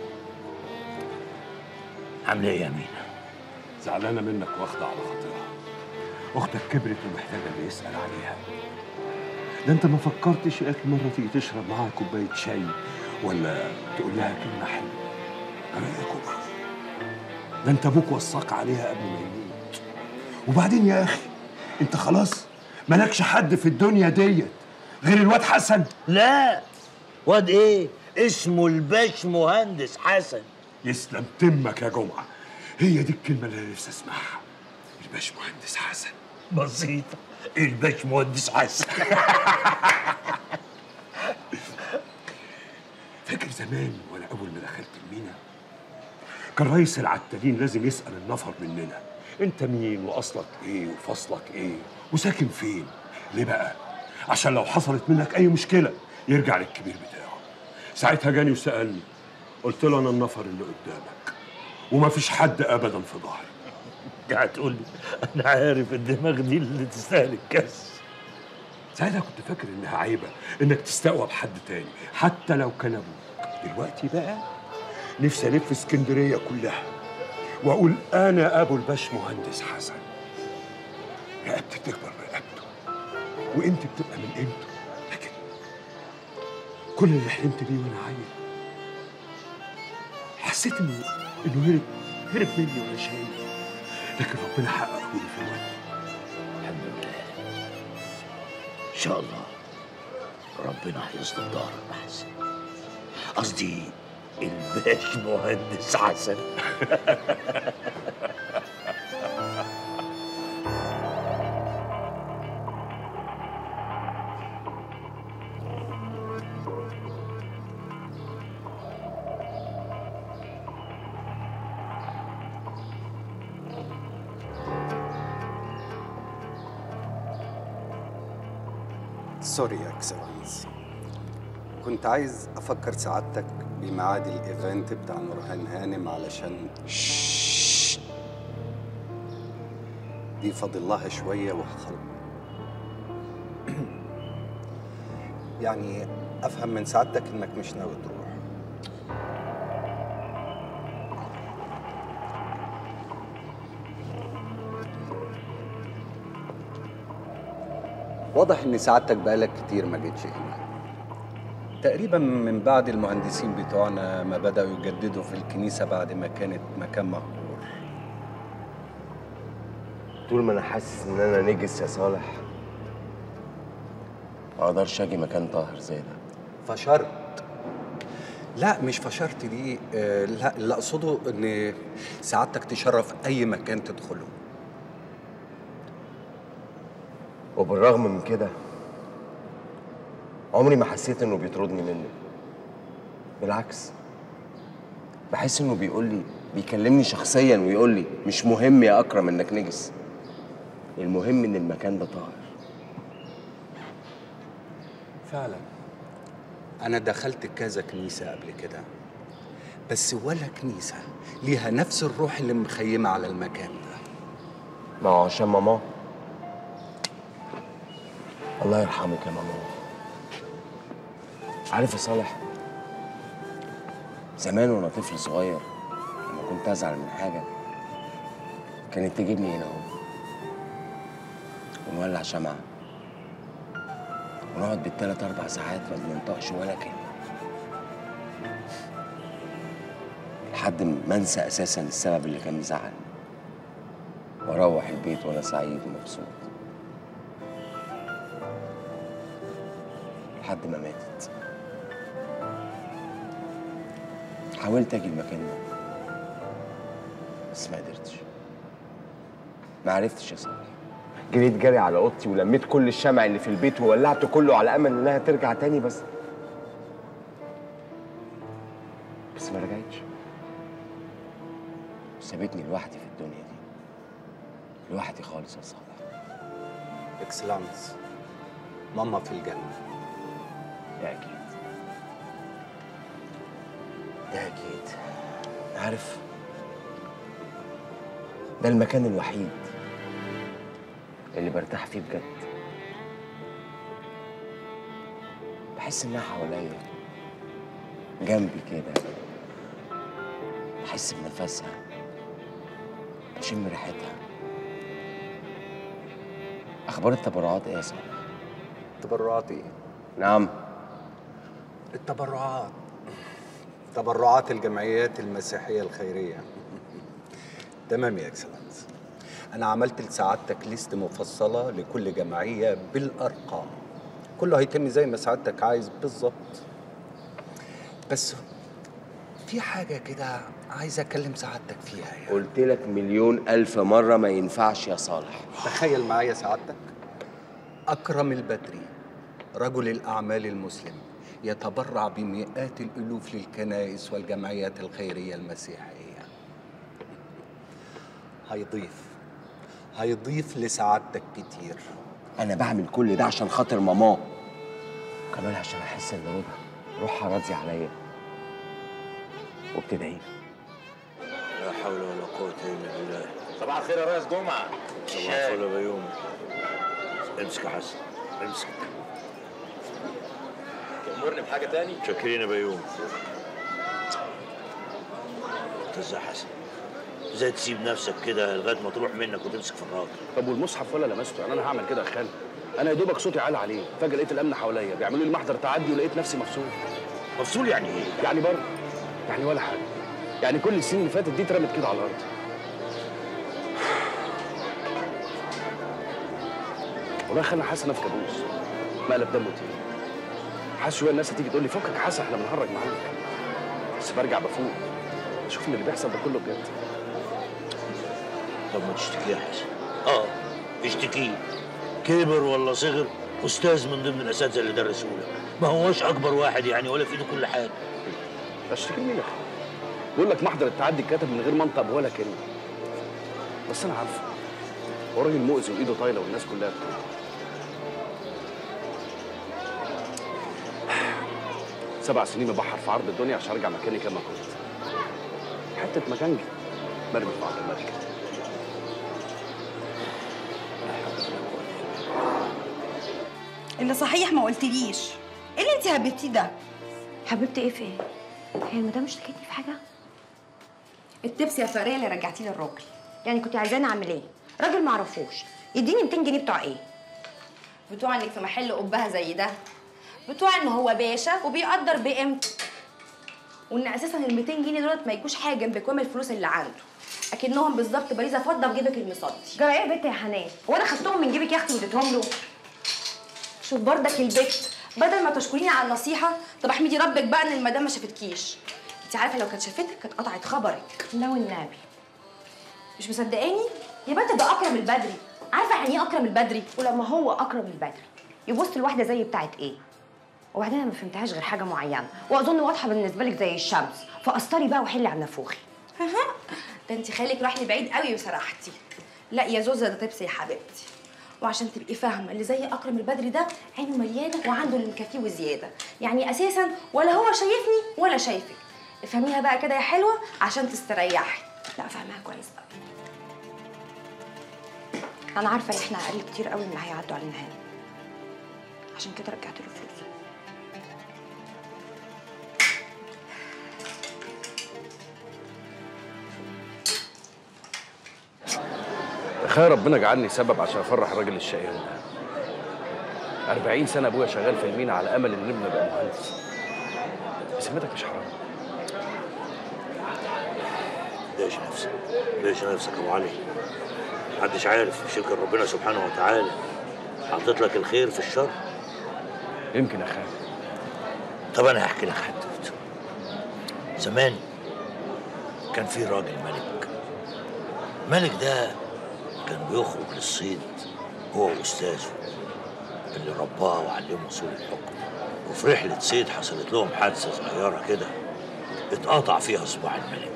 Speaker 7: عامله ايه يا امينه
Speaker 18: زعلانه منك واخده على خاطرها اختك كبرت ومحتاجه اللي يسال عليها ده انت ما فكرتش يا اخي مره تيجي تشرب معاها كوبايه شاي ولا تقول لها كلمه حلوه انا يا كوبا ده انت ابوك وصاك عليها قبل ما يموت وبعدين يا اخي انت خلاص مالكش حد في الدنيا ديت غير الواد حسن
Speaker 3: لا واد ايه اسمه الباش مهندس حسن
Speaker 18: يسلم تمك يا جمعه هي دي الكلمه اللي انا نفسي اسمعها الباش مهندس حسن
Speaker 3: بسيطة الباش مهندس حسن
Speaker 18: فاكر زمان وانا اول ما دخلت المينا كان رئيس العتالين لازم يسال النفر مننا انت مين واصلك ايه وفصلك ايه وساكن فين ليه بقى عشان لو حصلت منك اي مشكله يرجع للكبير بتاعه ساعتها جاني وسالني قلت له انا النفر اللي قدامك وما فيش حد ابدا في ظهري
Speaker 3: قاعد تقول لي انا عارف الدماغ دي اللي تستاهل الكس
Speaker 18: ساعتها كنت فاكر انها عيبه انك تستقوى بحد تاني حتى لو كان ابوك دلوقتي بقى نفسي الف اسكندريه كلها واقول انا ابو الباش مهندس حسن رقبتي تكبر برقبته وقيمتي بتبقى من قيمته لكن كل اللي حلمت بيه وانا عيل حسيت انه انه هرب هرب مني وانا شايف لكن ربنا حققه لي في الوقت
Speaker 3: الحمد لله ان شاء الله ربنا هيصلح ظهرك يا حسن قصدي الباش مهندس حسن
Speaker 16: سوري يا اكسلانس كنت عايز افكر سعادتك بميعاد الايفنت بتاع نورهان هانم علشان دي فاضل لها شويه وهخلص يعني افهم من سعادتك انك مش ناوي تروح واضح ان سعادتك بقالك كتير ما جيتش هنا تقريبا من بعد المهندسين بتوعنا ما بدأوا يجددوا في الكنيسة بعد ما كانت مكان مهجور
Speaker 17: طول ما انا حاسس ان انا نجس يا صالح ما اقدرش اجي مكان طاهر زي ده
Speaker 16: فشرت لا مش فشرت دي آه، لا اللي اقصده ان سعادتك تشرف اي مكان تدخله
Speaker 17: وبالرغم من كده عمري ما حسيت انه بيطردني منه بالعكس بحس انه بيقول لي بيكلمني شخصيا ويقول لي مش مهم يا اكرم انك نجس المهم ان المكان ده طاهر
Speaker 16: فعلا انا دخلت كذا كنيسه قبل كده بس ولا كنيسه ليها نفس الروح اللي مخيمه على المكان ده
Speaker 17: ما هو عشان ماما الله يرحمك يا ماما عارف يا صالح زمان وانا طفل صغير لما كنت ازعل من حاجه كانت تجيبني هنا اهو ونولع شمعة ونقعد بالتلات أربع ساعات ما بننطقش ولا كلمة لحد ما انسى أساسا السبب اللي كان مزعلني وأروح البيت وأنا سعيد ومبسوط لحد ما ماتت حاولت أجي المكان ده بس ما قدرتش ما عرفتش يا صالح جريت جري على اوضتي ولميت كل الشمع اللي في البيت وولعته كله على امل انها ترجع تاني بس بس ما رجعتش سابتني لوحدي في الدنيا دي لوحدي خالص يا صالح
Speaker 16: اكسلانس ماما في الجنه
Speaker 17: ده اكيد ده اكيد عارف ده المكان الوحيد اللي برتاح فيه بجد بحس انها حواليا جنبي كده بحس بنفسها بشم ريحتها اخبار التبرعات ايه يا صاحبي
Speaker 16: تبرعات ايه
Speaker 17: نعم
Speaker 16: التبرعات تبرعات الجمعيات المسيحيه الخيريه تمام يا اكسلنس انا عملت لسعادتك ليست مفصله لكل جمعيه بالارقام كله هيتم زي ما سعادتك عايز بالظبط بس في حاجه كده عايز اكلم سعادتك فيها يعني.
Speaker 17: قلت لك مليون ألف مرة ما ينفعش يا صالح
Speaker 16: تخيل معايا سعادتك أكرم البدري رجل الأعمال المسلم يتبرع بمئات الألوف للكنائس والجمعيات الخيرية المسيحية هيضيف هيضيف لسعادتك كتير
Speaker 17: أنا بعمل كل ده عشان خاطر ماما كمان عشان أحس إن رضا روحها راضية عليا وبتدعي لي.
Speaker 3: لا حول ولا قوة إلا بالله
Speaker 10: صباح الخير يا ريس جمعة
Speaker 3: صباح الفل يا بيومي امسك يا حسن امسك
Speaker 10: تأمرني بحاجة تاني؟
Speaker 3: شاكرين يا بيومي انت ازاي يا حسن ازاي تسيب نفسك كده لغايه ما تروح منك وتمسك في الراجل
Speaker 9: طب والمصحف ولا لمسته يعني انا هعمل كده يا خالد انا يا دوبك صوتي عالي عليه فجاه لقيت الامن حواليا بيعملوا لي محضر تعدي ولقيت نفسي مفصول
Speaker 3: مفصول يعني ايه
Speaker 9: يعني بره يعني ولا حاجه يعني كل السنين اللي فاتت دي اترمت كده على الارض والله خلاني حاسس إن انا في كابوس مقلب دمه تقيل حاسس شويه الناس هتيجي تقول لي فكك يا حسن احنا بنهرج معاك بس برجع بفوق اشوف ان اللي بيحصل ده كله بجد
Speaker 3: طب ما تشتكيه يا حسن اه اشتكيه كبر ولا صغر استاذ من ضمن الاساتذه اللي درسوا لك ما هوش اكبر واحد يعني ولا في ايده كل حاجه
Speaker 9: اشتكي مين يا اخي بيقول لك محضر التعدي اتكتب من غير منطق ولا كلمه بس انا عارفه هو راجل مؤذي وايده طايله والناس كلها بتقول سبع سنين مبحر في عرض الدنيا عشان ارجع مكاني كما كنت حته مكانجي مرمي في عرض الملك
Speaker 1: اللي صحيح ما قلتليش ايه اللي انت هبتيه ده
Speaker 13: حبيبتي ايه في ايه؟ هي المدام اشتكتني في حاجه؟
Speaker 1: التبس يا فريه اللي رجعتيه للراجل
Speaker 13: يعني كنت عايزاني اعمل ايه؟ راجل معرفوش يديني 200 جنيه بتوع ايه؟
Speaker 1: بتوع انك في محل قبها زي ده بتوع ان هو باشا وبيقدر بقيمته وان اساسا ال 200 جنيه دولت ما يجوش حاجه جنب كوام الفلوس اللي عنده اكنهم بالظبط باريزه فضه في جيبك المصدي
Speaker 13: جرى ايه يا بنت يا حنان؟ هو انا خدتهم من جيبك يا اختي واديتهم له؟
Speaker 1: شوف بردك البت بدل ما تشكريني على النصيحه طب احمدي ربك بقى ان المدام ما شافتكيش انت عارفه لو كانت شافتك كانت قطعت خبرك
Speaker 13: لا والنبي
Speaker 1: مش مصدقاني يا بنت ده اكرم البدري عارفه يعني ايه اكرم البدري
Speaker 13: ولما هو اكرم البدري يبص لواحده زي بتاعت ايه؟ وبعدين انا ما فهمتهاش غير حاجه معينه واظن واضحه بالنسبه لك زي الشمس فقسطري بقى وحلي على نافوخي
Speaker 1: ده انت خالك راح لبعيد قوي وسرحتي لا يا زوزه ده تبسي يا حبيبتي وعشان تبقي فاهمه اللي زي اكرم البدري ده عينه مليانه وعنده اللي مكفيه وزياده يعني اساسا ولا هو شايفني ولا شايفك افهميها بقى كده يا حلوه عشان تستريحي
Speaker 13: لا فاهمها كويس قوي انا عارفه ان احنا اقل كتير قوي من اللي هيعدوا علينا هنا عشان كده رجعت له فلوسه
Speaker 9: تخيل ربنا جعلني سبب عشان افرح الراجل الشقيان ده 40 سنه ابويا شغال في المينا على امل ان ابني يبقى مهندس بسمتك مش حرام
Speaker 3: داش نفسك داش نفسك يا ابو علي محدش عارف مش يمكن ربنا سبحانه وتعالى حاطط لك الخير في الشر
Speaker 9: يمكن يا خالد
Speaker 3: طب انا هحكي لك حدوته زمان كان في راجل ملك الملك ده كان بيخرج للصيد هو واستاذه اللي رباه وعلمه اصول الحكم وفي رحله صيد حصلت لهم حادثه صغيره كده اتقطع فيها صباع الملك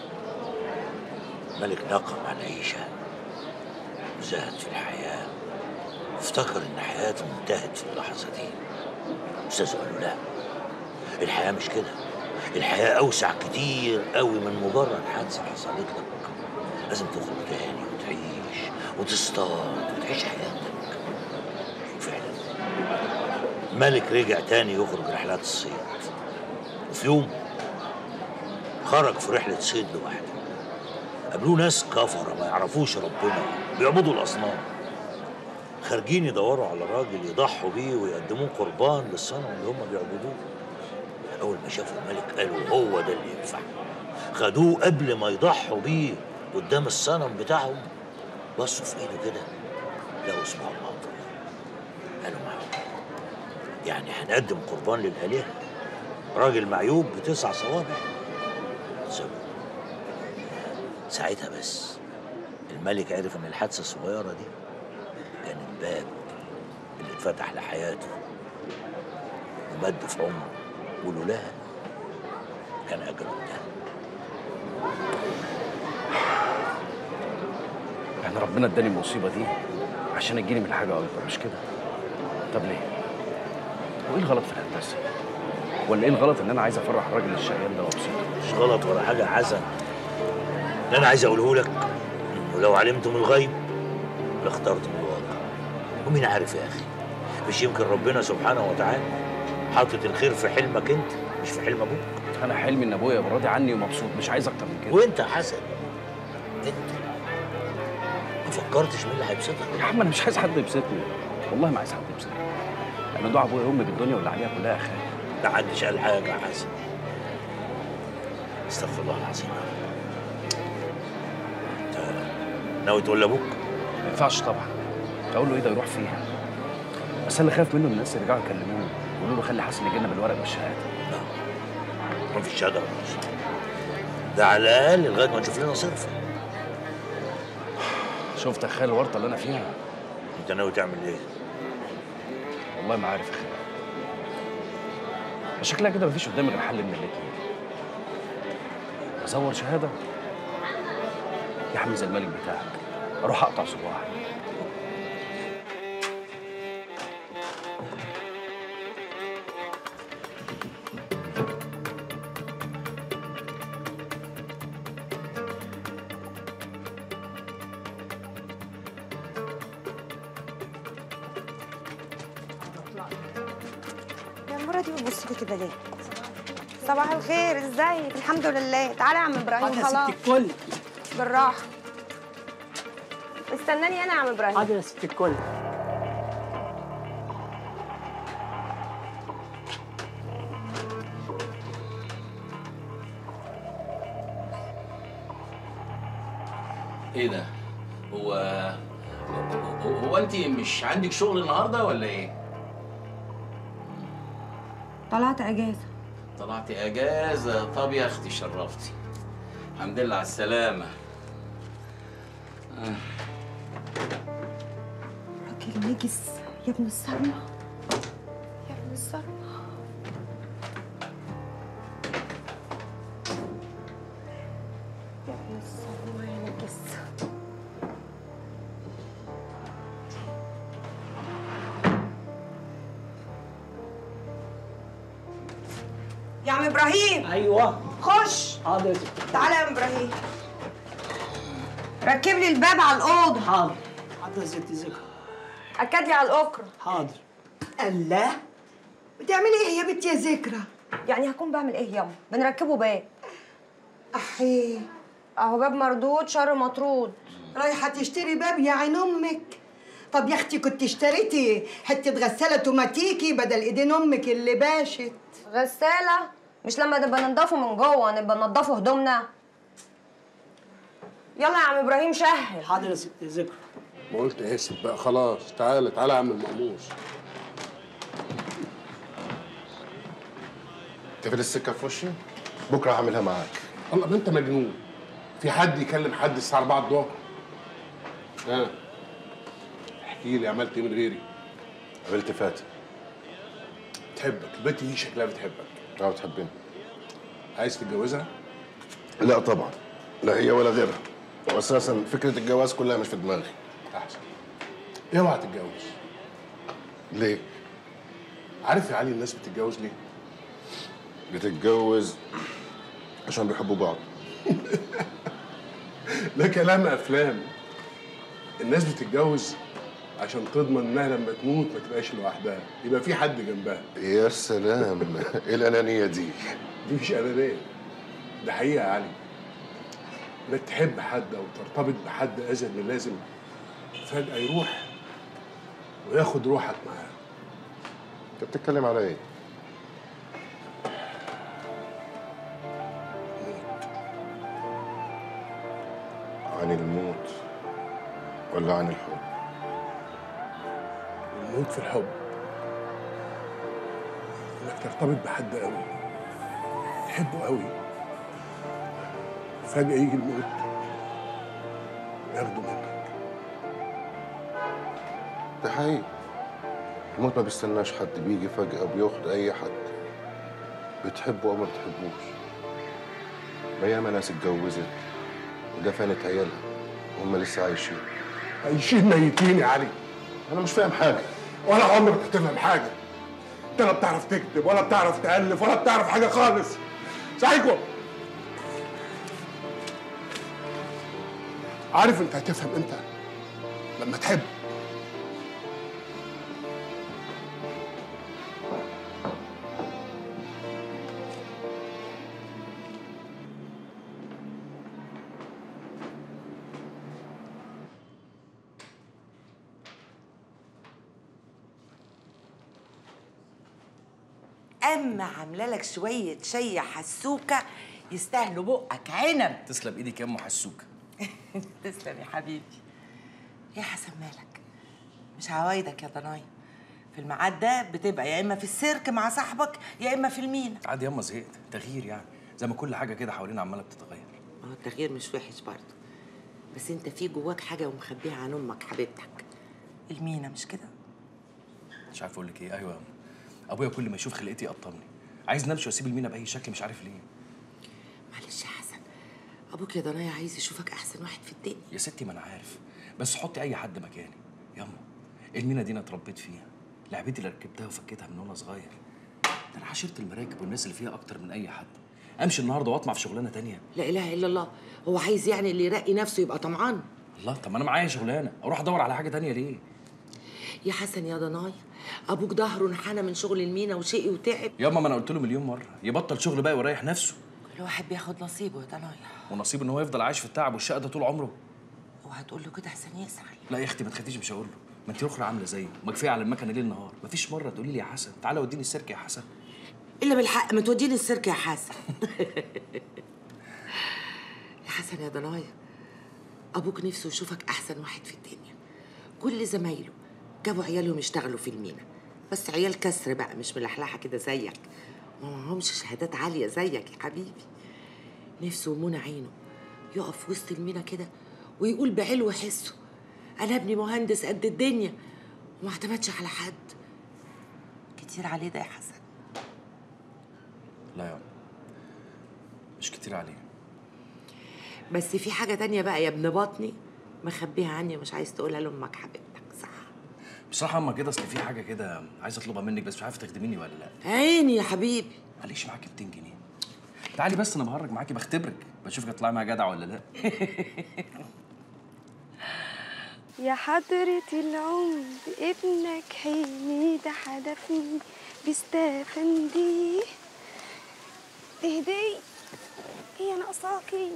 Speaker 3: الملك نقم عن عيشه وزهد في الحياه افتكر ان حياته انتهت في اللحظه دي استاذه قال له لا الحياه مش كده الحياه اوسع كتير قوي من مجرد حادثه حصلت لك لازم تخرج تاني وتعيش وتصطاد وتعيش حياتك وفعلا ملك رجع تاني يخرج رحلات الصيد وفي يوم خرج في رحلة صيد لوحده قابلوه ناس كفرة ما يعرفوش ربنا بيعبدوا الأصنام خارجين يدوروا على راجل يضحوا بيه ويقدموه قربان للصنم اللي هم بيعبدوه أول ما شافوا الملك قالوا هو ده اللي ينفع خدوه قبل ما يضحوا بيه قدام الصنم بتاعهم بصوا في ايده كده لقوا اسمه الله قالوا معقول يعني هنقدم قربان للآلهة راجل معيوب بتسع صوابع سابوه ساعتها بس الملك عرف ان الحادثة الصغيرة دي كان الباب اللي اتفتح لحياته ومد في عمره ولولاها كان أجله انتهى
Speaker 9: يعني ربنا اداني المصيبه دي عشان اجيني من حاجه اكبر مش كده طب ليه هو ايه الغلط في الهندسه ولا ايه الغلط ان انا عايز افرح الراجل الشقيان ده وابسطه
Speaker 3: مش غلط ولا حاجة يا حسن اللي أنا عايز أقوله لك إنه لو علمتم الغيب لاخترتم الواقع ومين عارف يا أخي مش يمكن ربنا سبحانه وتعالى حاطط الخير في حلمك أنت مش في حلم أبوك
Speaker 9: انا حلمي ان ابويا يبقى راضي عني ومبسوط مش عايز اكتر من كده
Speaker 3: وأنت يا حسن أنت ما فكرتش مين اللي هيبسطك
Speaker 9: يا عم انا مش عايز حد يبسطني والله ما عايز حد يبسطني انا دعاء ابويا وامي بالدنيا واللي عليها كلها خير
Speaker 3: لا حدش قال حاجة يا حسن استغفر الله العظيم يا رب. انت ناوي تقول لابوك؟
Speaker 9: ما ينفعش طبعا اقول له ايه ده يروح فيها بس انا خايف منه الناس يرجعوا يكلموني يقولوا له خلي حسن يجي لنا بالورق والشهاده
Speaker 3: ما فيش شهاده ولا مش ده على الاقل لغايه ما نشوف لنا صرف
Speaker 9: شفت يا خال الورطه اللي انا فيها
Speaker 3: انت ناوي تعمل ايه؟
Speaker 9: والله ما عارف يا خال بس شكلها كده مفيش قدامي غير حل من الاتنين ازور شهاده يا عم زي الملك بتاعك اروح اقطع صباعي
Speaker 8: يا المرة دي بتبص لي كده ليه؟ صباح الخير ازيك؟ الحمد لله تعالى يا عم ابراهيم
Speaker 6: حاضر يا
Speaker 8: خلاص
Speaker 6: ست الكل
Speaker 8: بالراحة استناني انا يا عم ابراهيم
Speaker 6: حاضر يا ست الكل
Speaker 11: ايه ده؟ هو هو, هو انت مش عندك شغل النهارده ولا ايه؟
Speaker 8: طلعت اجازة
Speaker 11: طلعت اجازه طب يا اختي شرفتي الحمد لله على السلامه آه.
Speaker 8: راجل نجس يا ابن الصرمة يا ابن الصرمة يا ابن الصرمة يا نجس يا عم ابراهيم
Speaker 6: ايوه
Speaker 8: خش
Speaker 6: حاضر يا ست
Speaker 8: تعالى يا عم ابراهيم ركب لي الباب على الاوضه
Speaker 6: حاضر حاضر يا ست ذكر
Speaker 8: اكد لي على الاكرة
Speaker 6: حاضر
Speaker 8: الله بتعملي ايه يا بنتي يا ذكرى يعني هكون بعمل ايه ياما بنركبه باب احي اهو باب مردود شر مطرود
Speaker 12: رايحة تشتري باب يا عين أمك طب يا أختي كنت اشتريتي حتة غسالة توماتيكي بدل إيدين أمك اللي باشت
Speaker 8: غسالة مش لما نبقى ننضفه من جوه نبقى ننضفه هدومنا يلا يا عم ابراهيم شهر
Speaker 6: حاضر يا ست ذكر
Speaker 2: ما قلت اسف بقى خلاص تعالى تعالى يا عم المقموص تقفل السكه في وشي بكره هعملها معاك
Speaker 24: الله ما انت مجنون في حد يكلم حد الساعه 4 الظهر ها احكي لي عملت ايه من غيري
Speaker 2: قابلت فاتن
Speaker 24: تحبك البنت دي شكلها بتحبك
Speaker 2: اه بتحبني
Speaker 24: عايز تتجوزها
Speaker 2: لا طبعا لا هي ولا غيرها واساسا فكره الجواز كلها مش في دماغي
Speaker 24: احسن اوعى تتجوز
Speaker 2: ليه
Speaker 24: عارف يا علي الناس بتتجوز ليه
Speaker 2: بتتجوز عشان بيحبوا بعض
Speaker 24: ده كلام افلام الناس بتتجوز عشان تضمن انها لما تموت ما تبقاش لوحدها يبقى في حد جنبها
Speaker 2: يا سلام ايه الانانيه دي
Speaker 24: دي مش انانيه ده حقيقه يا علي انك تحب حد او ترتبط بحد ازيد من اللازم فجاه يروح وياخد روحك معاه
Speaker 2: انت بتتكلم على ايه عن الموت ولا عن الحب
Speaker 24: الموت في الحب انك ترتبط بحد قوي تحبه قوي فجأة يجي الموت ياخده منك
Speaker 2: ده حقيقي الموت ما بيستناش حد بيجي فجأة بياخد أي حد بتحبه أو ما بتحبوش ما ياما ناس اتجوزت ودفنت عيالها وهم لسه عايشين
Speaker 24: عايشين ميتين يا علي
Speaker 2: أنا مش فاهم حاجة
Speaker 24: ولا عمرك هتفهم حاجة انت لا بتعرف تكتب ولا بتعرف تألف ولا بتعرف حاجة خالص سايكو عارف انت هتفهم امتى لما تحب
Speaker 4: اما عامله لك شويه شي حسوكه يستاهلوا بقك عنب
Speaker 9: تسلم ايدك يا ام حسوكه
Speaker 4: تسلم يا حبيبي يا حسن مالك مش عوايدك يا ضنايا في الميعاد ده بتبقى يا اما في السيرك مع صاحبك يا اما في المينا
Speaker 9: عادي ياما زهقت تغيير يعني زي ما كل حاجه كده حوالينا عماله بتتغير
Speaker 4: ما هو التغيير مش وحش برضه بس انت في جواك حاجه ومخبيها عن امك حبيبتك المينا مش كده
Speaker 9: مش عارف اقول لك ايه ايوه ابويا كل ما يشوف خلقتي يقطمني عايز نمشي واسيب المينا باي شكل مش عارف ليه
Speaker 4: معلش يا حسن ابوك يا ضنايا عايز يشوفك احسن واحد في الدنيا
Speaker 9: يا ستي ما انا عارف بس حطي اي حد مكاني ياما المينا دي انا اتربيت فيها لعبتي اللي ركبتها وفكيتها من وانا صغير ده انا عاشرت المراكب والناس اللي فيها اكتر من اي حد امشي النهارده واطمع في شغلانه تانية
Speaker 4: لا اله الا الله هو عايز يعني اللي يرقي نفسه يبقى طمعان
Speaker 9: الله طب ما انا معايا شغلانه اروح ادور على حاجه تانية ليه
Speaker 4: يا حسن يا ضنايا ابوك ظهره انحنى من شغل المينا وشقي وتعب
Speaker 9: ياما ما انا قلت له مليون مره يبطل شغل بقى ويريح نفسه
Speaker 4: كل واحد بياخد نصيبه يا ضنايا
Speaker 9: ونصيب ان هو يفضل عايش في التعب والشقه ده طول عمره
Speaker 4: وهتقول له كده احسن يزعل
Speaker 9: لا يا اختي ما تخافيش مش هقول له ما انت اخرى عامله زيه ما كفايه على المكنه ليل نهار مفيش مره تقولي لي يا حسن تعالى وديني السيرك يا حسن
Speaker 4: الا بالحق ما توديني السيرك يا حسن يا حسن يا ضنايا ابوك نفسه يشوفك احسن واحد في الدنيا كل زمايله جابوا عيالهم يشتغلوا في المينا بس عيال كسر بقى مش ملحلحه كده زيك وما معهمش شهادات عاليه زيك يا حبيبي نفسه ومنى عينه يقف وسط المينا كده ويقول بعلو حسه انا ابني مهندس قد الدنيا وما اعتمدش على حد كتير عليه ده يا حسن
Speaker 9: لا يا مش كتير عليه
Speaker 4: بس في حاجه تانية بقى يا ابن بطني مخبيها عني ومش عايز تقولها لامك حبيبتك
Speaker 9: بصراحه اما كده اصل في حاجه كده عايز اطلبها منك بس مش عارف تخدميني ولا لا
Speaker 4: عيني يا حبيبي
Speaker 9: معلش معاكي 200 جنيه تعالي بس انا بهرج معاكي بختبرك بشوفك هتطلعي معايا جدع ولا لا
Speaker 20: يا حضرة العمر ابنك حميد حدفني بستفندي اهدي هي ناقصاكي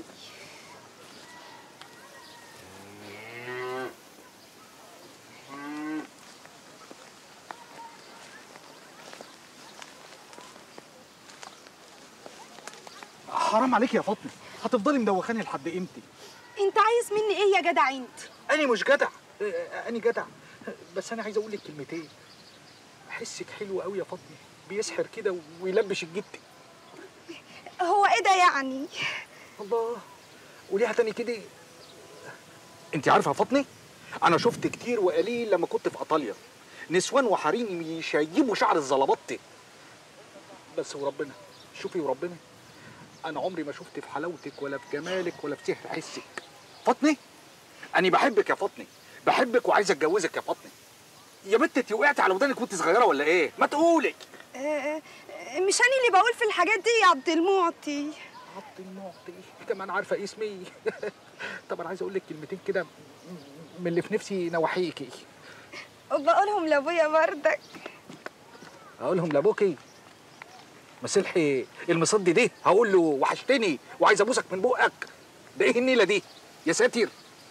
Speaker 19: حرام عليك يا فاطمه هتفضلي مدوخاني لحد امتى
Speaker 20: انت عايز مني ايه يا جدع انت
Speaker 19: انا مش جدع آه، انا جدع بس انا عايز اقول لك كلمتين حسك حلو قوي يا فاطمه بيسحر كده ويلبش الجد
Speaker 20: هو ايه ده يعني
Speaker 19: الله وليها تاني كده انت عارفه يا فاطمه انا شفت كتير وقليل لما كنت في ايطاليا نسوان وحريم يشيبوا شعر الزلبطه بس وربنا شوفي وربنا انا عمري ما شفت في حلاوتك ولا في جمالك ولا في سحر حسك فاطمه انا بحبك يا فاطمه بحبك وعايز اتجوزك يا فاطمه يا بنت انت وقعتي على ودانك وانت صغيره ولا ايه ما تقولي
Speaker 20: آه، آه، مش انا اللي بقول في الحاجات دي يا عبد المعطي
Speaker 19: عبد المعطي كمان عارفه اسمي طب انا عايز اقول لك كلمتين كده من اللي في نفسي نواحيكي
Speaker 20: وبقولهم لابويا بردك
Speaker 19: اقولهم لابوكي مسلحي المصدي دي هقول له وحشتني وعايز ابوسك من بقك ده ايه النيله دي يا ساتر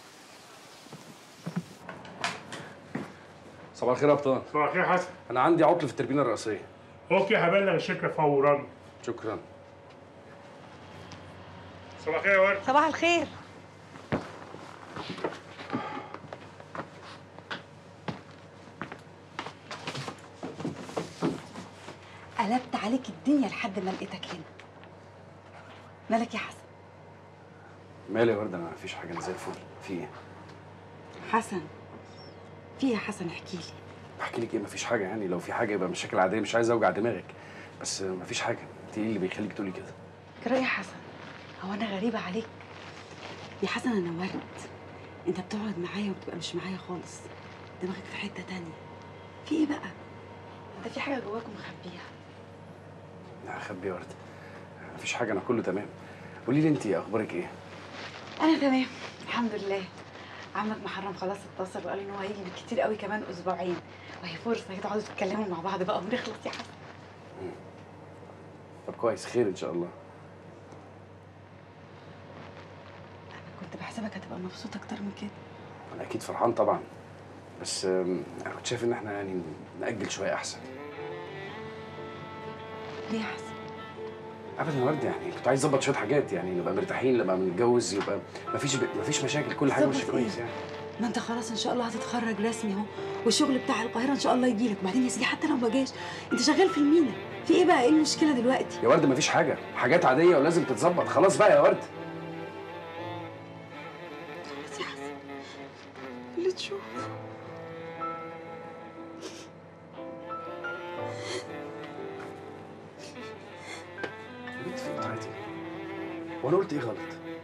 Speaker 21: صباح الخير يا ابطال
Speaker 18: صباح الخير حسن
Speaker 21: انا عندي عطل في التربينه الرئيسيه
Speaker 18: اوكي هبلغ الشركه فورا
Speaker 21: شكرا
Speaker 18: صباح الخير يا ورد
Speaker 20: صباح الخير
Speaker 13: قلبت عليك الدنيا لحد ما لقيتك هنا مالك يا حسن
Speaker 9: مالي يا ورده انا مفيش حاجه انا زي الفل في ايه
Speaker 13: حسن في إيه يا حسن احكي لي
Speaker 9: بحكي لك ايه مفيش حاجه يعني لو في حاجه يبقى مشاكل عاديه مش عايز اوجع دماغك بس مفيش حاجه انت ايه اللي بيخليك تقولي كده
Speaker 13: كده يا حسن هو انا غريبه عليك يا حسن انا ورد انت بتقعد معايا وبتبقى مش معايا خالص دماغك في حته تانية في ايه بقى انت في حاجه جواك مخبيها
Speaker 9: لا خبي يا ورده مفيش حاجه انا كله تمام قولي لي انت اخبارك ايه
Speaker 13: انا تمام الحمد لله عمك محرم خلاص اتصل وقال ان هو هيجي بالكتير قوي كمان اسبوعين وهي فرصه كده تقعدوا تتكلموا مع بعض بقى ونخلص يا حسن
Speaker 9: طب كويس خير ان شاء الله
Speaker 13: كنت بحسبك هتبقى مبسوط اكتر من كده
Speaker 9: انا اكيد فرحان طبعا بس آم، انا كنت شايف ان احنا يعني ناجل شويه احسن
Speaker 13: ليه يا حسن
Speaker 9: ابدا يا ورد يعني كنت عايز اظبط شويه حاجات يعني نبقى مرتاحين نبقى بنتجوز يبقى مفيش مفيش مشاكل كل حاجه
Speaker 13: ظبط
Speaker 9: ماشيه
Speaker 13: إيه؟
Speaker 9: كويس يعني
Speaker 13: ما انت خلاص ان شاء الله هتتخرج رسمي اهو والشغل بتاع القاهره ان شاء الله يجي لك وبعدين يا سيدي حتى لو ما جاش انت شغال في المينا في ايه بقى ايه المشكله دلوقتي
Speaker 9: يا ورد مفيش حاجه حاجات عاديه ولازم تتظبط خلاص بقى يا ورد
Speaker 13: خلاص يا حسن اللي تشوف
Speaker 9: بنت في بتاعتي وانا قلت ايه غلط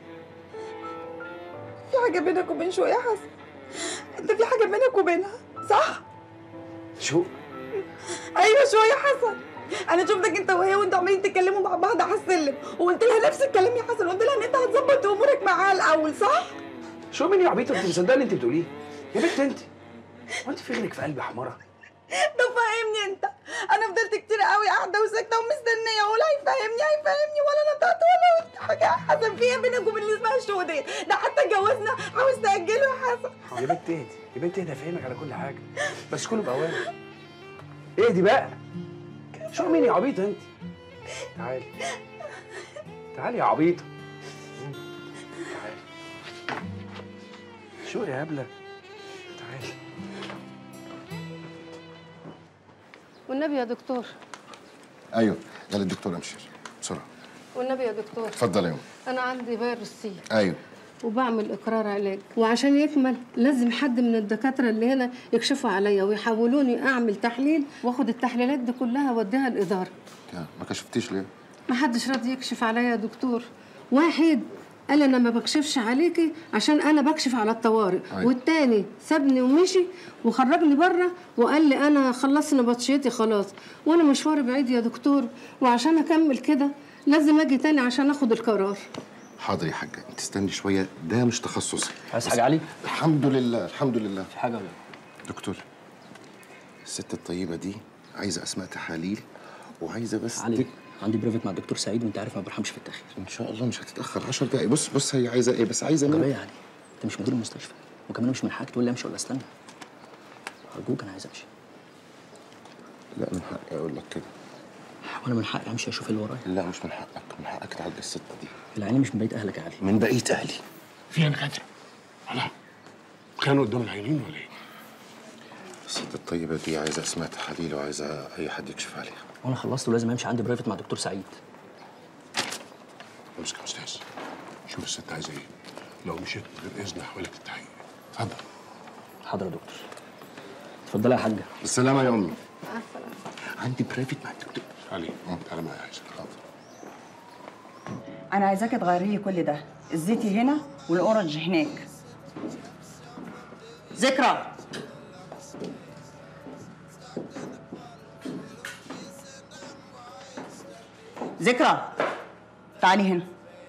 Speaker 20: في حاجة بينك وبين شو يا حسن انت في حاجة بينك وبينها صح؟
Speaker 9: شو
Speaker 20: ايوه شو يا حسن انا شفتك انت وهي وانتوا عمالين تتكلموا مع بعض على السلم وقلت لها نفس الكلام يا حسن قلت لها ان انت هتظبط امورك معاها الاول صح؟
Speaker 9: شو مين يا عبيطه انت مصدقه اللي انت بتقوليه يا بنت انت هو انت في غيرك في قلبي حماره
Speaker 20: طب فهمني انت انا فضلت كتير قوي قاعده وساكته ومستنيه اقول هيفهمني هيفهمني ولا نطقت ولا قلت حاجه يا حسن في ايه بينك وبين اللي اسمها شو دي ده حتى اتجوزنا عاوز تاجله يا حسن
Speaker 9: يا بنت اهدي يا بنت اهدي افهمك على كل حاجه بس كله باوان اهدي بقى شو مين يا عبيطه انت تعالي تعالي يا عبيطه تعالي شو يا هبله تعالي
Speaker 5: والنبي يا دكتور
Speaker 2: ايوه يلا الدكتور امشي بسرعه
Speaker 5: والنبي يا دكتور
Speaker 2: اتفضل يا يوم
Speaker 5: انا عندي فيروس سي
Speaker 2: ايوه
Speaker 5: وبعمل اقرار علاج وعشان يكمل لازم حد من الدكاتره اللي هنا يكشفوا عليا ويحولوني اعمل تحليل واخد التحليلات دي كلها واديها الاداره
Speaker 2: يا ما كشفتيش ليه
Speaker 5: ما حدش راضي يكشف عليا يا دكتور واحد قال انا ما بكشفش عليكي عشان انا بكشف على الطوارئ
Speaker 2: أيوة.
Speaker 5: والتاني سابني ومشي وخرجني بره وقال لي انا خلصت نبطشيتي خلاص وانا مشواري بعيد يا دكتور وعشان اكمل كده لازم اجي تاني عشان اخد القرار
Speaker 2: حاضر يا حاجه انت استني شويه ده مش تخصصي
Speaker 14: عايز حاجة علي؟
Speaker 2: الحمد لله الحمد لله
Speaker 14: في حاجه ولا
Speaker 2: دكتور الست الطيبه دي عايزه اسماء تحاليل وعايزه بس
Speaker 14: علي عندي بريفت مع الدكتور سعيد وانت عارف ما برحمش في التاخير
Speaker 2: ان شاء الله مش هتتاخر 10 دقايق بص بص هي عايزه ايه بس عايزه
Speaker 14: طب
Speaker 2: منك
Speaker 14: ايه يعني انت مش مدير المستشفى وكمان مش من حقك تقول لي امشي ولا استنى ارجوك انا عايز امشي
Speaker 2: لا من حقي اقول لك كده
Speaker 14: وانا من حقي امشي اشوف اللي ورايا
Speaker 2: لا مش من حقك من حقك تعدي الست دي
Speaker 14: العيني مش من بيت اهلك يا علي
Speaker 2: من بقيه اهلي
Speaker 24: فين دكاتره؟ الله كانوا قدام العينين ولا ايه؟
Speaker 2: الست الطيبه دي عايزه اسماء تحاليل وعايزه اي حد يكشف عليها
Speaker 14: وانا خلصت ولازم امشي عندي برايفت مع الدكتور سعيد
Speaker 24: امسك يا استاذ شوف الست عايزه ايه لو مشيت من غير اذن هحولك التحقيق اتفضل
Speaker 14: حاضر يا دكتور اتفضلي يا حاجه
Speaker 2: بالسلامه يا امي
Speaker 5: مع السلامه
Speaker 2: عندي برايفت مع الدكتور
Speaker 24: علي تعالى معايا عايزك
Speaker 22: انا عايزاكي تغيري لي كل ده الزيتي هنا والاورنج هناك ذكرى ذكرى تعالي هنا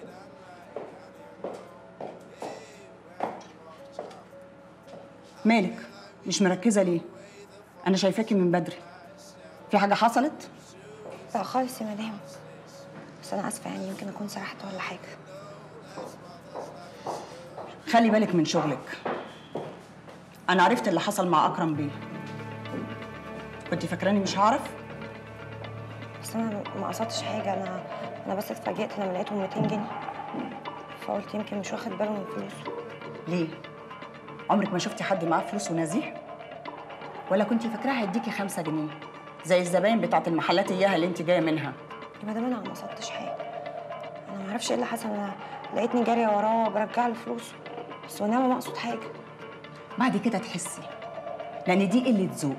Speaker 22: مالك مش مركزه ليه انا شايفاكي من بدري في حاجه حصلت
Speaker 1: لا خالص يا مدام بس انا اسفه يعني يمكن اكون سرحت ولا حاجه
Speaker 22: خلي بالك من شغلك انا عرفت اللي حصل مع اكرم بيه كنت فاكراني مش هعرف
Speaker 1: بس انا ما قصدتش حاجه انا انا بس اتفاجئت لما لقيتهم 200 جنيه فقلت يمكن مش واخد باله من فلوسه
Speaker 22: ليه عمرك ما شفتي حد معاه فلوس ونزيه ولا كنتي فاكراه هيديكي خمسة جنيه زي الزباين بتاعت المحلات اياها اللي انت جايه منها
Speaker 1: يا مدام انا ما قصدتش حاجه انا ما اعرفش ايه اللي حصل انا لقيتني جاريه وراه برجع له فلوسه بس ونعمه ما اقصد حاجه
Speaker 22: بعد كده تحسي لان دي قله ذوق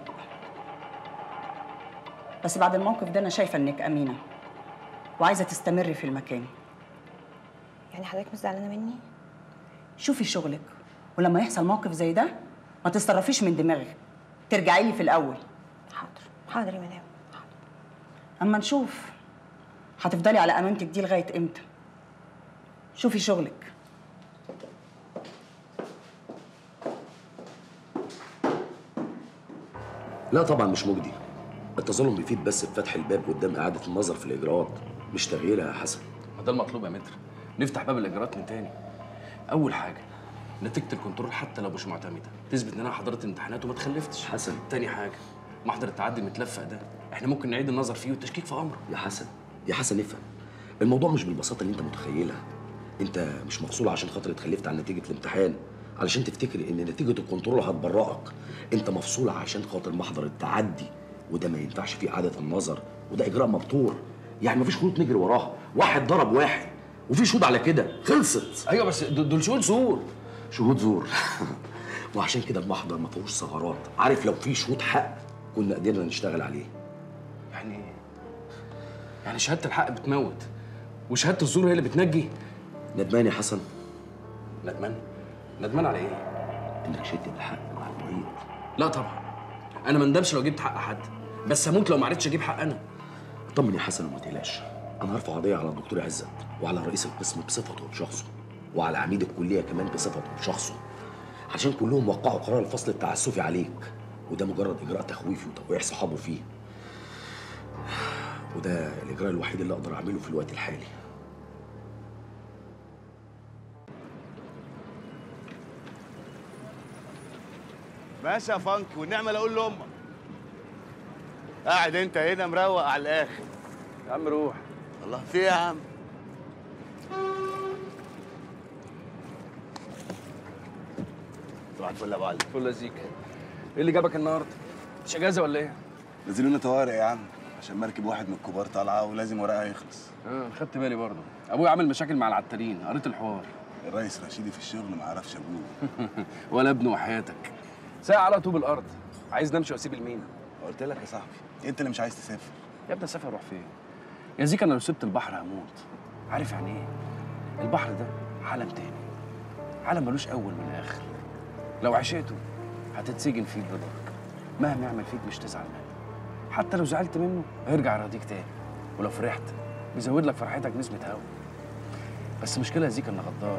Speaker 22: بس بعد الموقف ده انا شايفه انك امينه وعايزه تستمري في المكان
Speaker 1: يعني حضرتك مش زعلانه مني
Speaker 22: شوفي شغلك ولما يحصل موقف زي ده ما تتصرفيش من دماغك ترجعي لي في الاول
Speaker 1: حاضر يا مدام
Speaker 22: اما نشوف هتفضلي على امانتك دي لغايه امتى شوفي شغلك
Speaker 9: لا طبعا مش مجدي التظلم بيفيد بس بفتح الباب قدام اعاده النظر في الاجراءات مش تغييرها يا حسن
Speaker 21: ما ده المطلوب يا متر نفتح باب الاجراءات من تاني اول حاجه نتيجه الكنترول حتى لو مش معتمده تثبت ان انا حضرت امتحانات وما اتخلفتش
Speaker 9: حسن
Speaker 21: تاني حاجه محضر التعدي المتلفق ده احنا ممكن نعيد النظر فيه والتشكيك في امره
Speaker 9: يا حسن يا حسن افهم الموضوع مش بالبساطه اللي انت متخيلها انت مش مفصول عشان خاطر اتخلفت عن نتيجه الامتحان علشان تفتكر ان نتيجه الكنترول هتبرئك انت مفصول عشان خاطر محضر التعدي وده ما ينفعش فيه اعاده النظر وده اجراء مبتور يعني مفيش خطوط نجري وراها واحد ضرب واحد وفي شهود على كده خلصت
Speaker 21: ايوه بس دول شهود زور
Speaker 9: شهود زور وعشان كده المحضر ما فيهوش ثغرات عارف لو في شهود حق كنا قدرنا نشتغل عليه
Speaker 21: يعني يعني شهاده الحق بتموت وشهاده الزور هي اللي بتنجي
Speaker 9: ندمان يا حسن
Speaker 21: ندمان ندمان على ايه
Speaker 9: انك شدت الحق مع المعيد
Speaker 21: لا طبعا انا ما ندمش لو جبت حق حد بس هموت لو ما عرفتش اجيب حق انا
Speaker 9: طمن يا حسن وما تقلقش انا هرفع قضيه على الدكتور عزت وعلى رئيس القسم بصفته بشخصه وعلى عميد الكليه كمان بصفته بشخصه عشان كلهم وقعوا قرار الفصل التعسفي عليك وده مجرد اجراء تخويفي وتوقيع صحابه فيه وده الاجراء الوحيد اللي اقدر اعمله في الوقت الحالي
Speaker 7: ماشي يا فانك والنعمه لا اقول لامك قاعد انت هنا مروق على الاخر
Speaker 21: يا عم روح
Speaker 7: الله في ايه يا عم صباح الفل يا ابو علي
Speaker 21: فل زيك ايه اللي جابك النهارده مش اجازه ولا ايه
Speaker 7: نزلونا طوارئ يا عم عشان مركب واحد من الكبار طالعه ولازم ورقها يخلص
Speaker 21: اه خدت بالي برضه ابويا عامل مشاكل مع العتالين قريت الحوار
Speaker 7: الريس رشيدي في الشغل ما عرفش ابوه
Speaker 21: ولا ابنه وحياتك ساعة على طوب الارض عايز نمشي واسيب المينا
Speaker 7: قلت لك يا صاحبي انت اللي مش عايز تسافر
Speaker 21: يا ابني اسافر اروح فين يا زيك انا لو سبت البحر هموت عارف يعني ايه البحر ده عالم تاني عالم ملوش اول من اخر لو عشقته هتتسجن فيه بضرك مهما يعمل فيك مش تزعل منه حتى لو زعلت منه هيرجع يراضيك تاني ولو فرحت بيزود لك فرحتك نسبة هوا بس المشكلة يا زيك انه غدار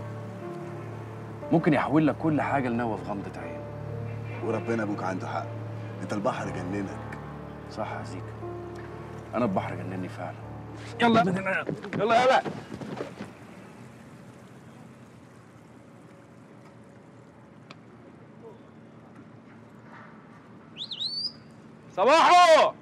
Speaker 21: ممكن يحول لك كل حاجة لنوى في غمضة عين
Speaker 7: وربنا ابوك عنده حق انت البحر جننك
Speaker 21: صح يا زيك انا البحر جنني فعلا يلا يا هنا يلا يلا صباحو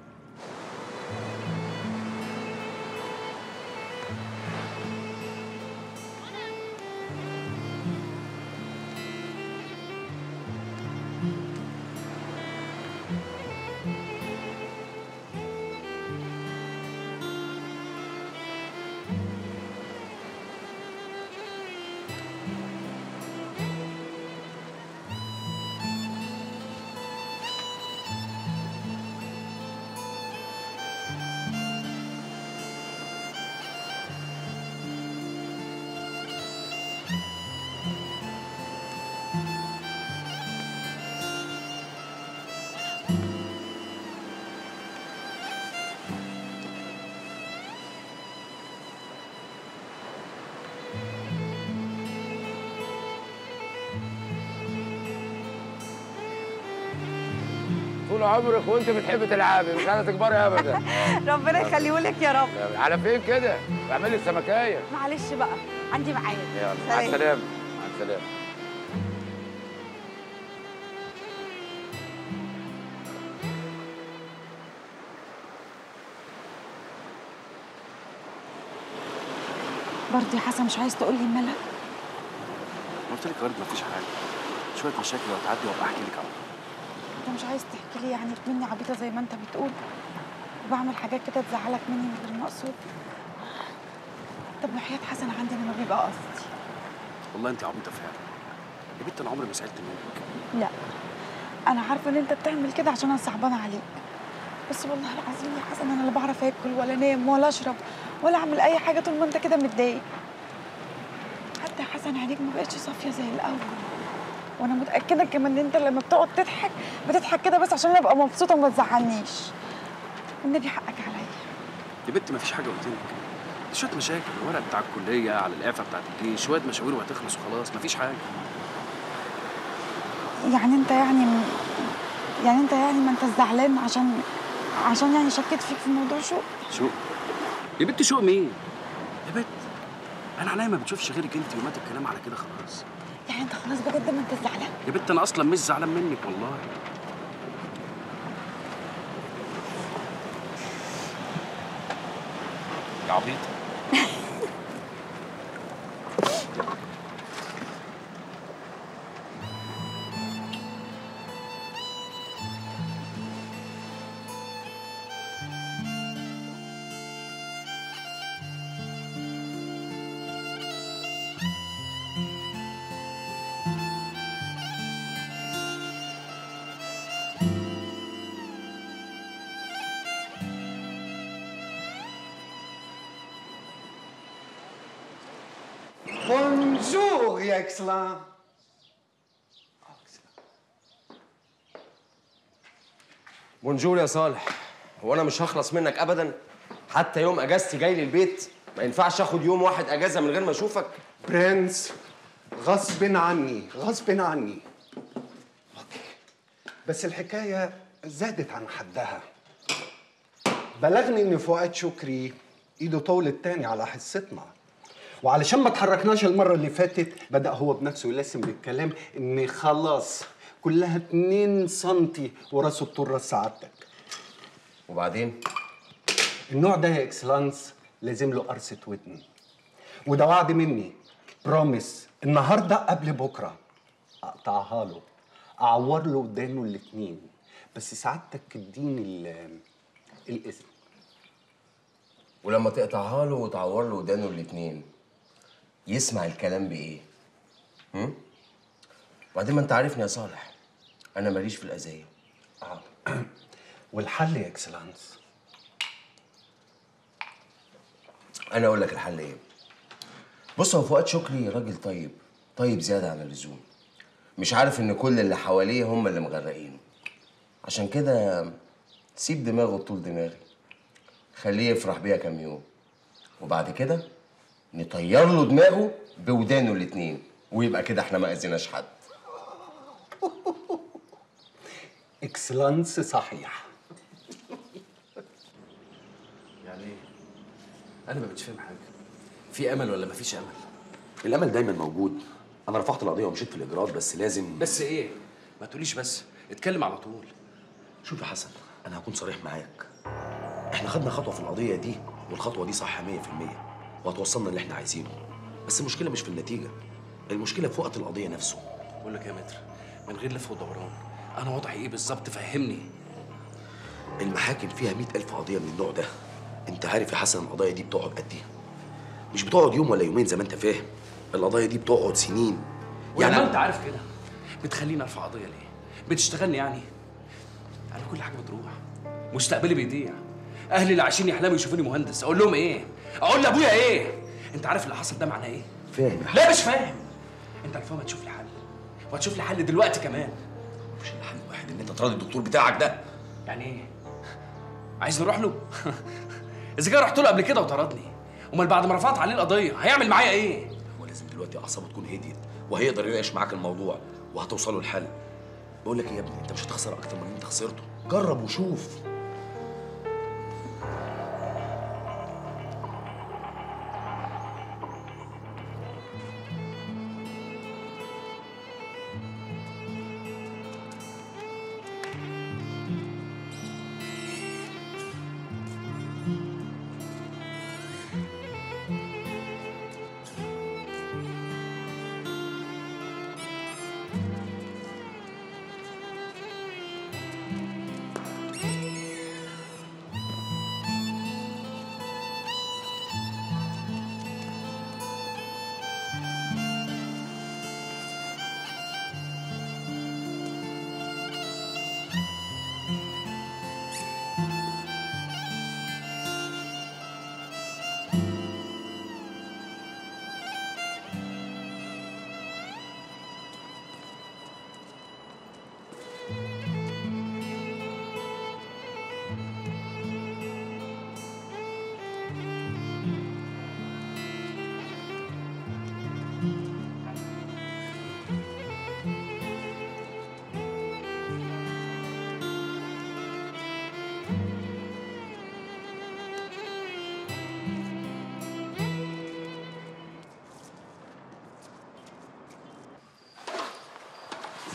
Speaker 17: طول عمرك وانت بتحبي تلعبي مش عايزه تكبري ابدا
Speaker 20: ربنا يخليهولك يا رب
Speaker 17: على فين كده؟ اعملي السمكايه
Speaker 20: معلش بقى عندي ميعاد
Speaker 17: يلا مع السلامه مع السلامه
Speaker 20: برضه يا حسن مش عايز تقول لي مالها
Speaker 21: قلت لك يا ورد مفيش حاجة شوية مشاكل وهتعدي وابقى احكي لك على طول
Speaker 20: انت مش عايز تحكي لي يعني مني عبيطه زي ما انت بتقول وبعمل حاجات كده تزعلك مني من غير مقصود طب وحياة حسن عندي انا ما بيبقى قصدي
Speaker 21: والله انت عبيطه فعلا يا بنت انا عمري ما زعلت منك
Speaker 20: لا انا عارفه ان انت بتعمل كده عشان انا صعبانه عليك بس والله العظيم يا حسن انا لا بعرف اكل ولا انام ولا اشرب ولا اعمل اي حاجه طول ما انت كده متضايق حتى يا حسن عينيك ما بقتش صافيه زي الاول وانا متاكده كمان ان انت لما بتقعد تضحك بتضحك كده بس عشان انا ابقى مبسوطه وما تزعلنيش والنبي حقك عليا
Speaker 21: يا بنت ما فيش حاجه قلت لك دي شويه مشاكل الورق بتاع الكليه على الاعفاء بتاعت الجيش شويه مشاوير وهتخلص وخلاص ما فيش حاجه
Speaker 20: يعني انت يعني يعني انت يعني ما انت زعلان عشان عشان يعني شكيت فيك في موضوع شو
Speaker 21: شوق يا بنت شوق مين يا بنت انا عينيا ما بتشوفش غيرك انت ومات الكلام على كده خلاص
Speaker 20: يعني انت خلاص بجد ما انت زعلان
Speaker 21: يا بنت انا اصلا مش زعلان منك والله يا عبيط
Speaker 19: بونجور يا اكسلان
Speaker 17: بونجور يا صالح هو انا مش هخلص منك ابدا حتى يوم اجازتي جاي لي البيت ما ينفعش اخد يوم واحد اجازه من غير ما اشوفك
Speaker 19: برنس غصب عني غصب عني اوكي بس الحكايه زادت عن حدها بلغني ان فؤاد شكري ايده طولت تاني على حصتنا وعلشان ما اتحركناش المره اللي فاتت بدا هو بنفسه يلسم بالكلام ان خلاص كلها 2 سنتي وراسه بطول راس سعادتك
Speaker 17: وبعدين
Speaker 19: النوع ده يا اكسلانس لازم له قرصه ودن وده وعد مني بروميس النهارده قبل بكره اقطعها له اعور له ودانه الاتنين بس سعادتك تديني ال- الاذن
Speaker 17: ولما تقطعها له وتعور له ودانه الاتنين يسمع الكلام بايه هم؟ وبعدين ما انت عارفني يا صالح انا ماليش في الاذيه
Speaker 19: اه والحل يا اكسلانس
Speaker 17: انا اقول لك الحل ايه بص هو فؤاد شكري راجل طيب طيب زياده عن اللزوم مش عارف ان كل اللي حواليه هم اللي مغرقينه عشان كده سيب دماغه طول دماغي خليه يفرح بيها كام يوم وبعد كده نطير له دماغه بودانه الاتنين ويبقى كده احنا ما اذيناش حد
Speaker 19: اكسلانس صحيح
Speaker 21: يعني ايه انا ما بقتش فاهم حاجه في امل ولا ما فيش امل
Speaker 10: الامل دايما موجود انا رفعت القضيه ومشيت في الاجراءات بس لازم
Speaker 21: بس ايه ما تقوليش بس اتكلم على طول
Speaker 10: شوف يا حسن انا هكون صريح معاك احنا خدنا خطوه في القضيه دي والخطوه دي صح 100% وهتوصلنا اللي احنا عايزينه بس المشكله مش في النتيجه المشكله في وقت القضيه نفسه
Speaker 21: بقول لك يا متر من غير لف ودوران انا وضعي ايه بالظبط فهمني
Speaker 10: المحاكم فيها مئة ألف قضية من النوع ده أنت عارف يا حسن القضايا دي بتقعد قد إيه؟ مش بتقعد يوم ولا يومين زي ما أنت فاهم القضايا دي بتقعد سنين
Speaker 21: يعني انت عارف كده بتخليني ارفع قضيه ليه بتشتغلني يعني انا كل حاجه بتروح مستقبلي بيضيع اهلي اللي عايشين يحلموا يشوفوني مهندس اقول لهم ايه اقول لابويا ايه انت عارف اللي حصل ده معناه ايه
Speaker 10: فاهم
Speaker 21: لا مش فاهم انت الفهم هتشوف لي حل وهتشوف لي حل دلوقتي كمان
Speaker 10: مش الحل الواحد إن أنت تراضي الدكتور بتاعك ده
Speaker 21: يعني ايه عايز نروح له اذا كان رحت له قبل كده وطردني امال بعد ما رفعت عليه القضيه هيعمل معايا ايه
Speaker 10: هو لازم دلوقتي أعصابه تكون هديت وهيقدر يناقش معاك الموضوع وهتوصلوا لحل بقول لك إيه يا ابني أنت مش هتخسر أكتر من اللي أنت خسرته جرب وشوف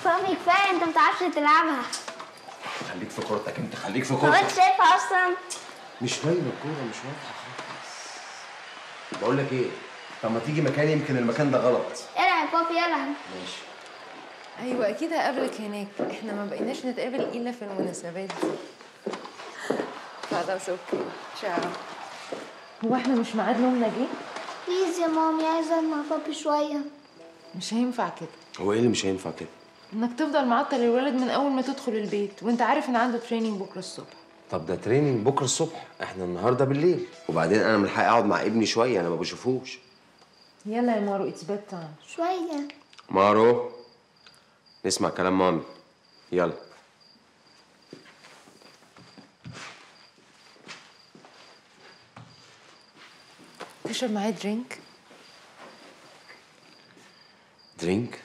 Speaker 3: بابي كفايه انت متعرفش تلعبها
Speaker 17: خليك في كورتك انت خليك في
Speaker 3: هو انت
Speaker 17: كورتك
Speaker 3: شايفها اصلا
Speaker 17: مش باينه الكوره مش واضحه خالص بقول لك ايه طب ما تيجي مكاني يمكن المكان ده غلط
Speaker 3: العب بابي العب
Speaker 17: ماشي
Speaker 15: ايوه اكيد هقابلك هناك احنا ما بقيناش نتقابل الا في المناسبات دي خلاص اوكي تشاو هو احنا مش ميعاد نومنا جه
Speaker 3: بليز يا مامي عايزه اقعد مع بابي شويه
Speaker 15: مش هينفع كده
Speaker 17: هو ايه اللي مش هينفع كده
Speaker 15: انك تفضل معطل الولد من اول ما تدخل البيت وانت عارف ان عنده تريننج بكره الصبح
Speaker 17: طب ده تريننج بكره الصبح احنا النهارده بالليل وبعدين انا من حقي اقعد مع ابني شويه انا ما بشوفوش
Speaker 15: يلا يا مارو اتس بيد تايم
Speaker 3: شويه
Speaker 17: مارو نسمع كلام مامي يلا
Speaker 15: تشرب معايا درينك
Speaker 17: درينك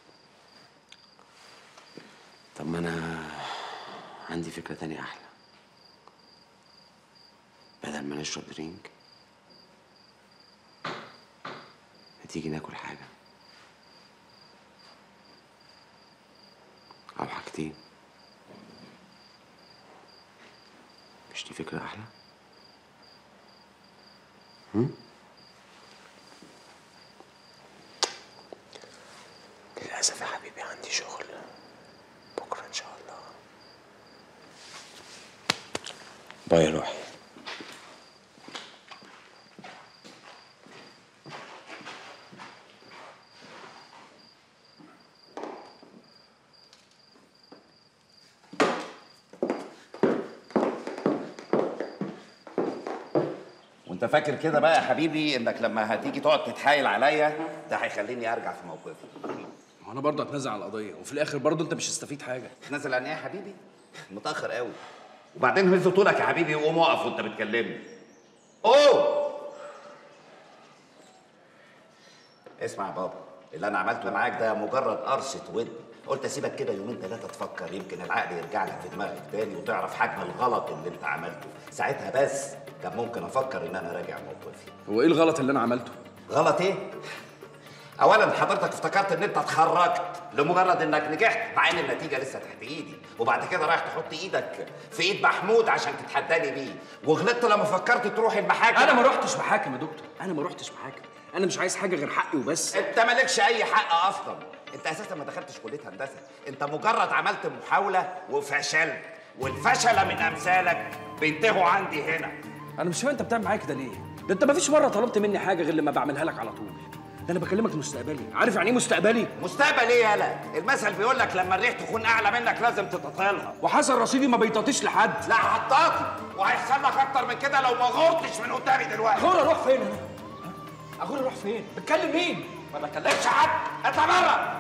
Speaker 17: طب ما انا عندي فكره تانية احلى بدل ما نشرب درينك ما تيجي ناكل حاجه او حاجتين مش دي فكره احلى هم؟ للأسف يا حبيبي عندي شغل بكرة إن شاء الله باي يا روحي
Speaker 16: وانت فاكر كده بقى يا حبيبي انك لما هتيجي تقعد تتحايل عليا ده هيخليني ارجع في موقفي
Speaker 9: ما انا برضه هتنازل على القضيه وفي الاخر برضه انت مش هتستفيد حاجه
Speaker 16: تنزل عن ايه يا حبيبي متاخر قوي وبعدين هز طولك يا حبيبي وقوم اقف وانت بتكلمني اوه اسمع يا بابا اللي انا عملته معاك ده مجرد قرصه ودن قلت اسيبك كده يومين ثلاثه تفكر يمكن العقل يرجع لك في دماغك تاني وتعرف حجم الغلط اللي انت عملته ساعتها بس كان ممكن افكر ان انا راجع موقفي
Speaker 9: هو ايه الغلط اللي انا عملته
Speaker 16: غلط ايه اولا حضرتك افتكرت ان انت اتخرجت لمجرد انك نجحت مع ان النتيجه لسه تحت ايدي وبعد كده رايح تحط ايدك في ايد محمود عشان تتحداني بيه وغلطت لما فكرت تروح المحاكم
Speaker 9: انا ما رحتش محاكم يا دكتور انا ما رحتش محاكم انا مش عايز حاجه غير حقي وبس
Speaker 16: انت مالكش اي حق اصلا انت اساسا ما دخلتش كليه هندسه انت مجرد عملت محاوله وفشلت والفشله من امثالك بينتهوا عندي هنا
Speaker 9: انا مش فاهم انت بتعمل معايا كده ليه ده انت ما فيش مره طلبت مني حاجه غير لما بعملها لك على طول ده انا بكلمك مستقبلي عارف يعني ايه مستقبلي
Speaker 16: مستقبل ايه يالا المثل بيقول لك لما الريح تكون اعلى منك لازم تتطيلها
Speaker 9: وحسن رصيدي ما بيطاطيش لحد
Speaker 16: لا حطاطي وهيحصل لك اكتر من كده لو ما غرتش من قدامي دلوقتي
Speaker 9: اغور اروح فين انا اغور اروح فين بتكلم مين
Speaker 16: ما بكلمش حد اطلع بره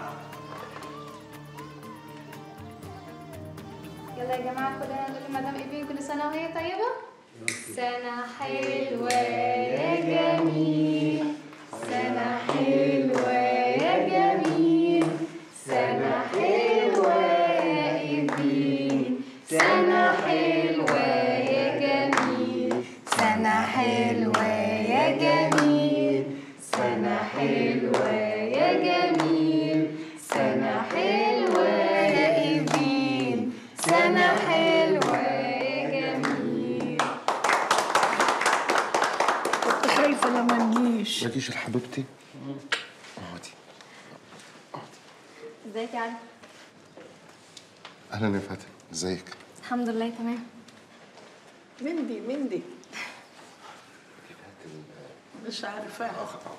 Speaker 23: يلا يا جماعة كلنا نقول لمدام إيفين كل سنة وهي طيبة سنة حلوة يا جميل سنة حلوة يا جميل سنة حلوة يا إيفين سنة حلوة يا جميل سنة حلوة يا جميل سنة حلوة يا جميل سنة حلوة يا إيفين سنة حلوة يا جميل
Speaker 12: كنت خايفة لما نجيش
Speaker 17: ما تجيش لحبيبتي اقعدي
Speaker 23: ازيك يا علي
Speaker 2: اهلا يا فاتن ازيك
Speaker 23: الحمد لله تمام
Speaker 12: مندي مندي مش عارفة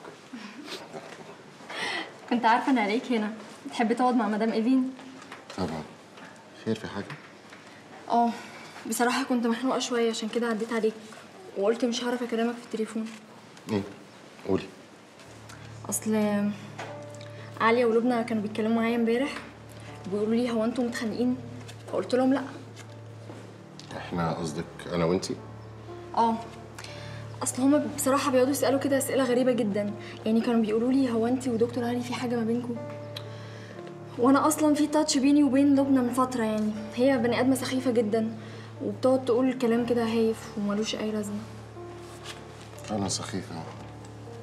Speaker 23: كنت عارفة ان عليك هنا تحب تقعد مع مدام ايفين
Speaker 2: طبعا خير في حاجه
Speaker 23: اه بصراحة كنت محروقة شوية عشان كده عديت عليك وقلت مش هعرف اكلمك في التليفون
Speaker 2: ايه قولي
Speaker 23: اصل عليا ولبنى كانوا بيتكلموا معايا امبارح بيقولوا لي هو انتوا متخانقين فقلت لهم لا
Speaker 2: احنا قصدك انا وانتي
Speaker 23: اه اصل هما بصراحه بيقعدوا يسالوا كده اسئله غريبه جدا يعني كانوا بيقولوا لي هو انت ودكتور علي في حاجه ما بينكم وانا اصلا في تاتش بيني وبين لبنى من فتره يعني هي بني ادمه سخيفه جدا وبتقعد تقول كلام كده هايف وملوش اي لازمه
Speaker 2: فعلا سخيفة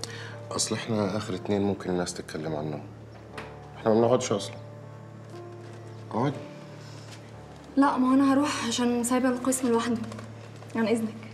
Speaker 2: اصل احنا اخر اتنين ممكن الناس تتكلم عنهم احنا ما بنقعدش اصلا اقعدي
Speaker 23: لا ما انا هروح عشان سايبه القسم لوحده عن اذنك